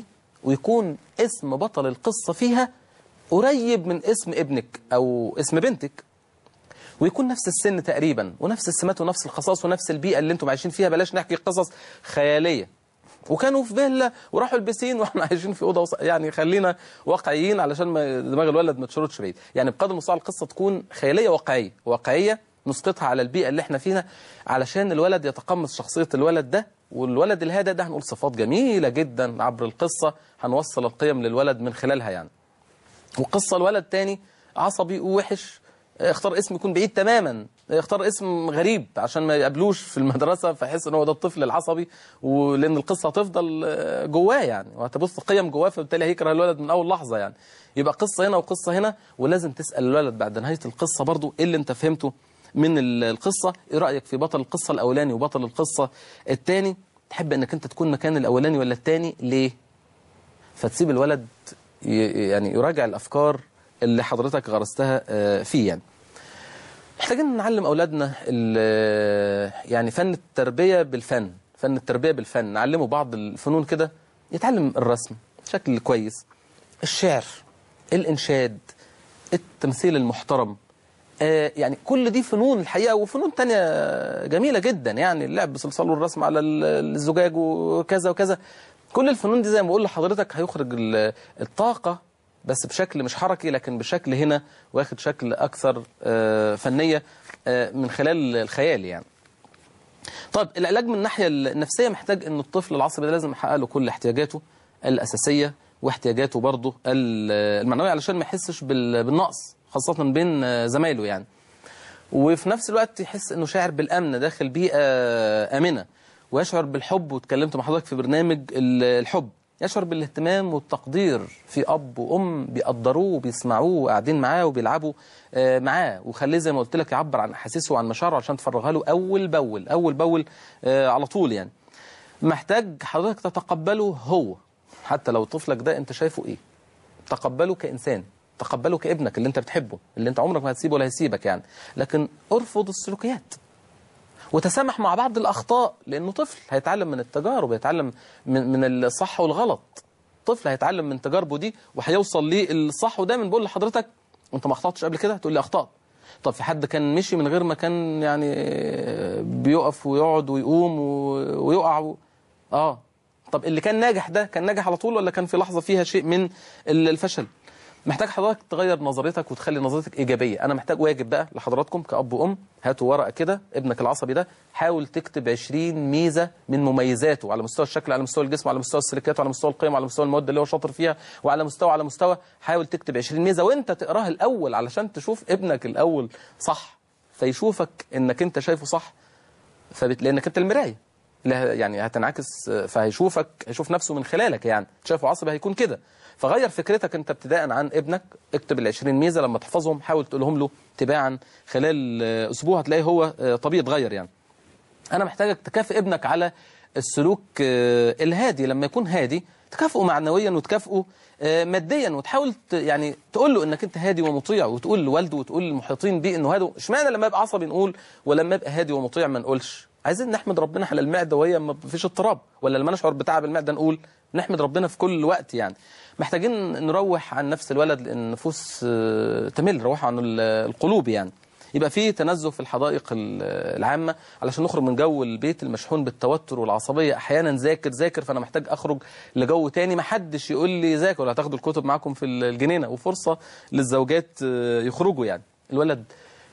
ويكون اسم بطل القصة فيها قريب من اسم ابنك أو اسم بنتك ويكون نفس السن تقريبا ونفس السمات ونفس الخصائص ونفس البيئة اللي انتم عايشين فيها بلاش نحكي قصص خيالية وكانوا في فيلا وراحوا البسين واحنا عايشين في اوضه وص... يعني خلينا واقعيين علشان ما دماغ الولد ما تشردش بعيد يعني بقدر المستطاع القصه تكون خياليه واقعيه واقعيه نسقطها على البيئه اللي احنا فيها علشان الولد يتقمص شخصيه الولد ده والولد الهادئ ده هنقول صفات جميله جدا عبر القصه هنوصل القيم للولد من خلالها يعني وقصه الولد تاني عصبي ووحش اختار اسم يكون بعيد تماما اختار اسم غريب عشان ما يقابلوش في المدرسة فيحس ان هو ده الطفل العصبي ولان القصة هتفضل جواه يعني وهتبص قيم جواه فبالتالي هيكره الولد من اول لحظة يعني يبقى قصة هنا وقصة هنا ولازم تسأل الولد بعد نهاية القصة برضو ايه اللي انت فهمته من القصة ايه رأيك في بطل القصة الاولاني وبطل القصة الثاني تحب انك انت تكون مكان الاولاني ولا الثاني ليه فتسيب الولد يعني يراجع الافكار اللي حضرتك غرستها فيه يعني محتاجين نعلم أولادنا يعني فن التربية بالفن فن التربية بالفن نعلمه بعض الفنون كده يتعلم الرسم بشكل كويس الشعر الإنشاد التمثيل المحترم آه يعني كل دي فنون الحقيقة وفنون تانية جميلة جدا يعني اللعب بصلصال والرسم على الزجاج وكذا وكذا كل الفنون دي زي ما بقول لحضرتك هيخرج الطاقة بس بشكل مش حركي لكن بشكل هنا واخد شكل أكثر فنية من خلال الخيال يعني طيب العلاج من الناحية النفسية محتاج أن الطفل العصبي ده لازم يحقق له كل احتياجاته الأساسية واحتياجاته برضه المعنوية علشان ما يحسش بالنقص خاصة بين زمايله يعني وفي نفس الوقت يحس أنه شاعر بالأمن داخل بيئة آمنة ويشعر بالحب واتكلمت مع حضرتك في برنامج الحب يشعر بالاهتمام والتقدير في أب وأم بيقدروه وبيسمعوه وقاعدين معاه وبيلعبوا معاه وخليه زي ما قلت لك يعبر عن أحاسيسه وعن مشاعره عشان تفرغها له أول بأول أول بأول على طول يعني محتاج حضرتك تتقبله هو حتى لو طفلك ده أنت شايفه إيه تقبله كإنسان تقبله كابنك اللي أنت بتحبه اللي أنت عمرك ما هتسيبه ولا هيسيبك يعني لكن ارفض السلوكيات وتسامح مع بعض الأخطاء لأنه طفل هيتعلم من التجارب هيتعلم من, من الصح والغلط طفل هيتعلم من تجاربه دي وهيوصل للصح ودايما بقول لحضرتك انت ما اخطأتش قبل كده تقول لي أخطأت طب في حد كان مشي من غير ما كان يعني بيقف ويقعد ويقوم ويقع و... اه طب اللي كان ناجح ده كان ناجح على طول ولا كان في لحظة فيها شيء من الفشل محتاج حضرتك تغير نظرتك وتخلي نظرتك إيجابية أنا محتاج واجب بقى لحضراتكم كأب وأم هاتوا ورقة كده ابنك العصبي ده حاول تكتب 20 ميزة من مميزاته على مستوى الشكل على مستوى الجسم على مستوى السلوكيات وعلى مستوى القيم وعلى مستوى المواد اللي هو شاطر فيها وعلى مستوى على مستوى حاول تكتب 20 ميزة وانت تقراها الأول علشان تشوف ابنك الأول صح فيشوفك انك انت شايفه صح فبت... لانك انت المرايه يعني هتنعكس فهيشوفك هيشوف نفسه من خلالك يعني شايفه عصبي هيكون كده فغير فكرتك انت ابتداء عن ابنك اكتب ال 20 ميزه لما تحفظهم حاول تقولهم له تباعا خلال اسبوع هتلاقيه هو طبيعي اتغير يعني انا محتاجك تكافئ ابنك على السلوك الهادي لما يكون هادي تكافئه معنويا وتكافئه ماديا وتحاول يعني تقول له انك انت هادي ومطيع وتقول لوالده وتقول للمحيطين بيه انه هادي اشمعنى لما يبقى عصبي نقول ولما يبقى هادي ومطيع ما نقولش عايزين نحمد ربنا على المعده وهي ما فيش اضطراب ولا لما نشعر بتعب المعده نقول نحمد ربنا في كل وقت يعني محتاجين نروح عن نفس الولد لان النفوس تمل روح عن القلوب يعني يبقى في تنزه في الحدائق العامة علشان نخرج من جو البيت المشحون بالتوتر والعصبية احيانا ذاكر ذاكر فانا محتاج اخرج لجو تاني ما حدش يقول لي ذاكر ولا هتاخدوا الكتب معاكم في الجنينة وفرصة للزوجات يخرجوا يعني الولد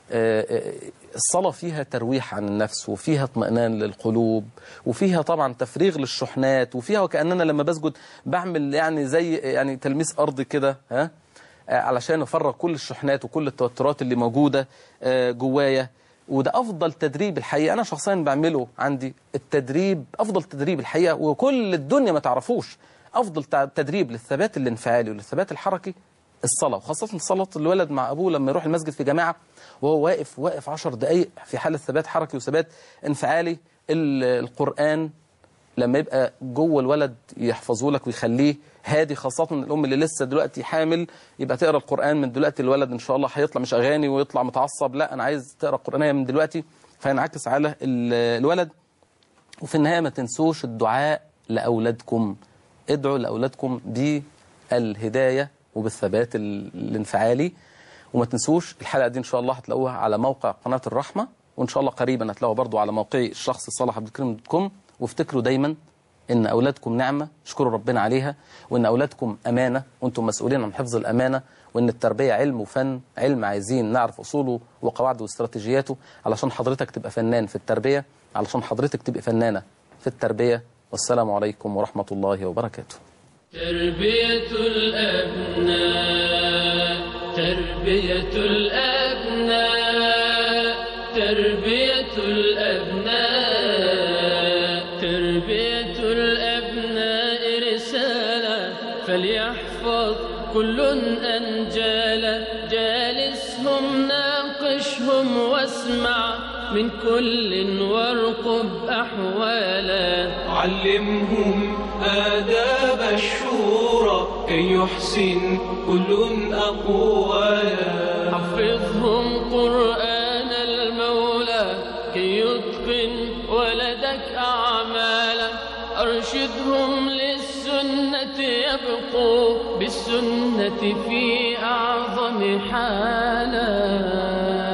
الصلاة فيها ترويح عن النفس وفيها اطمئنان للقلوب وفيها طبعا تفريغ للشحنات وفيها وكأننا لما بسجد بعمل يعني زي يعني تلميس أرض كده ها علشان أفرغ كل الشحنات وكل التوترات اللي موجودة جوايا وده أفضل تدريب الحقيقة أنا شخصيا بعمله عندي التدريب أفضل تدريب الحقيقة وكل الدنيا ما تعرفوش أفضل تدريب للثبات الانفعالي وللثبات الحركي الصلاة وخاصة صلاة الولد مع أبوه لما يروح المسجد في جماعة وهو واقف واقف عشر دقايق في حالة ثبات حركي وثبات انفعالي القرآن لما يبقى جوه الولد يحفظه لك ويخليه هادي خاصة الأم اللي لسه دلوقتي حامل يبقى تقرأ القرآن من دلوقتي الولد إن شاء الله هيطلع مش أغاني ويطلع متعصب لا أنا عايز تقرأ القرآن من دلوقتي فينعكس على الولد وفي النهاية ما تنسوش الدعاء لأولادكم ادعوا لأولادكم بالهداية وبالثبات ال- الانفعالي وما تنسوش الحلقة دي إن شاء الله هتلاقوها على موقع قناة الرحمة وإن شاء الله قريبا هتلاقوها برضو على موقعي الشخصي صالح عبد الكريم دوت كوم وافتكروا دايما إن أولادكم نعمة اشكروا ربنا عليها وإن أولادكم أمانة وأنتم مسؤولين عن حفظ الأمانة وإن التربية علم وفن علم عايزين نعرف أصوله وقواعده واستراتيجياته علشان حضرتك تبقى فنان في التربية علشان حضرتك تبقى فنانة في التربية والسلام عليكم ورحمة الله وبركاته تربية الأبناء تربية الأبناء تربية الأبناء تربية الأبناء رسالة فليحفظ كل أنجالا جالسهم ناقشهم واسمع من كل وارقب أحوالا علمهم آداب الشورى كي يحسن كل أقوالا حفظهم قرآن المولى كي يتقن ولدك أعمالا أرشدهم للسنة يبقوا بالسنة في أعظم حالا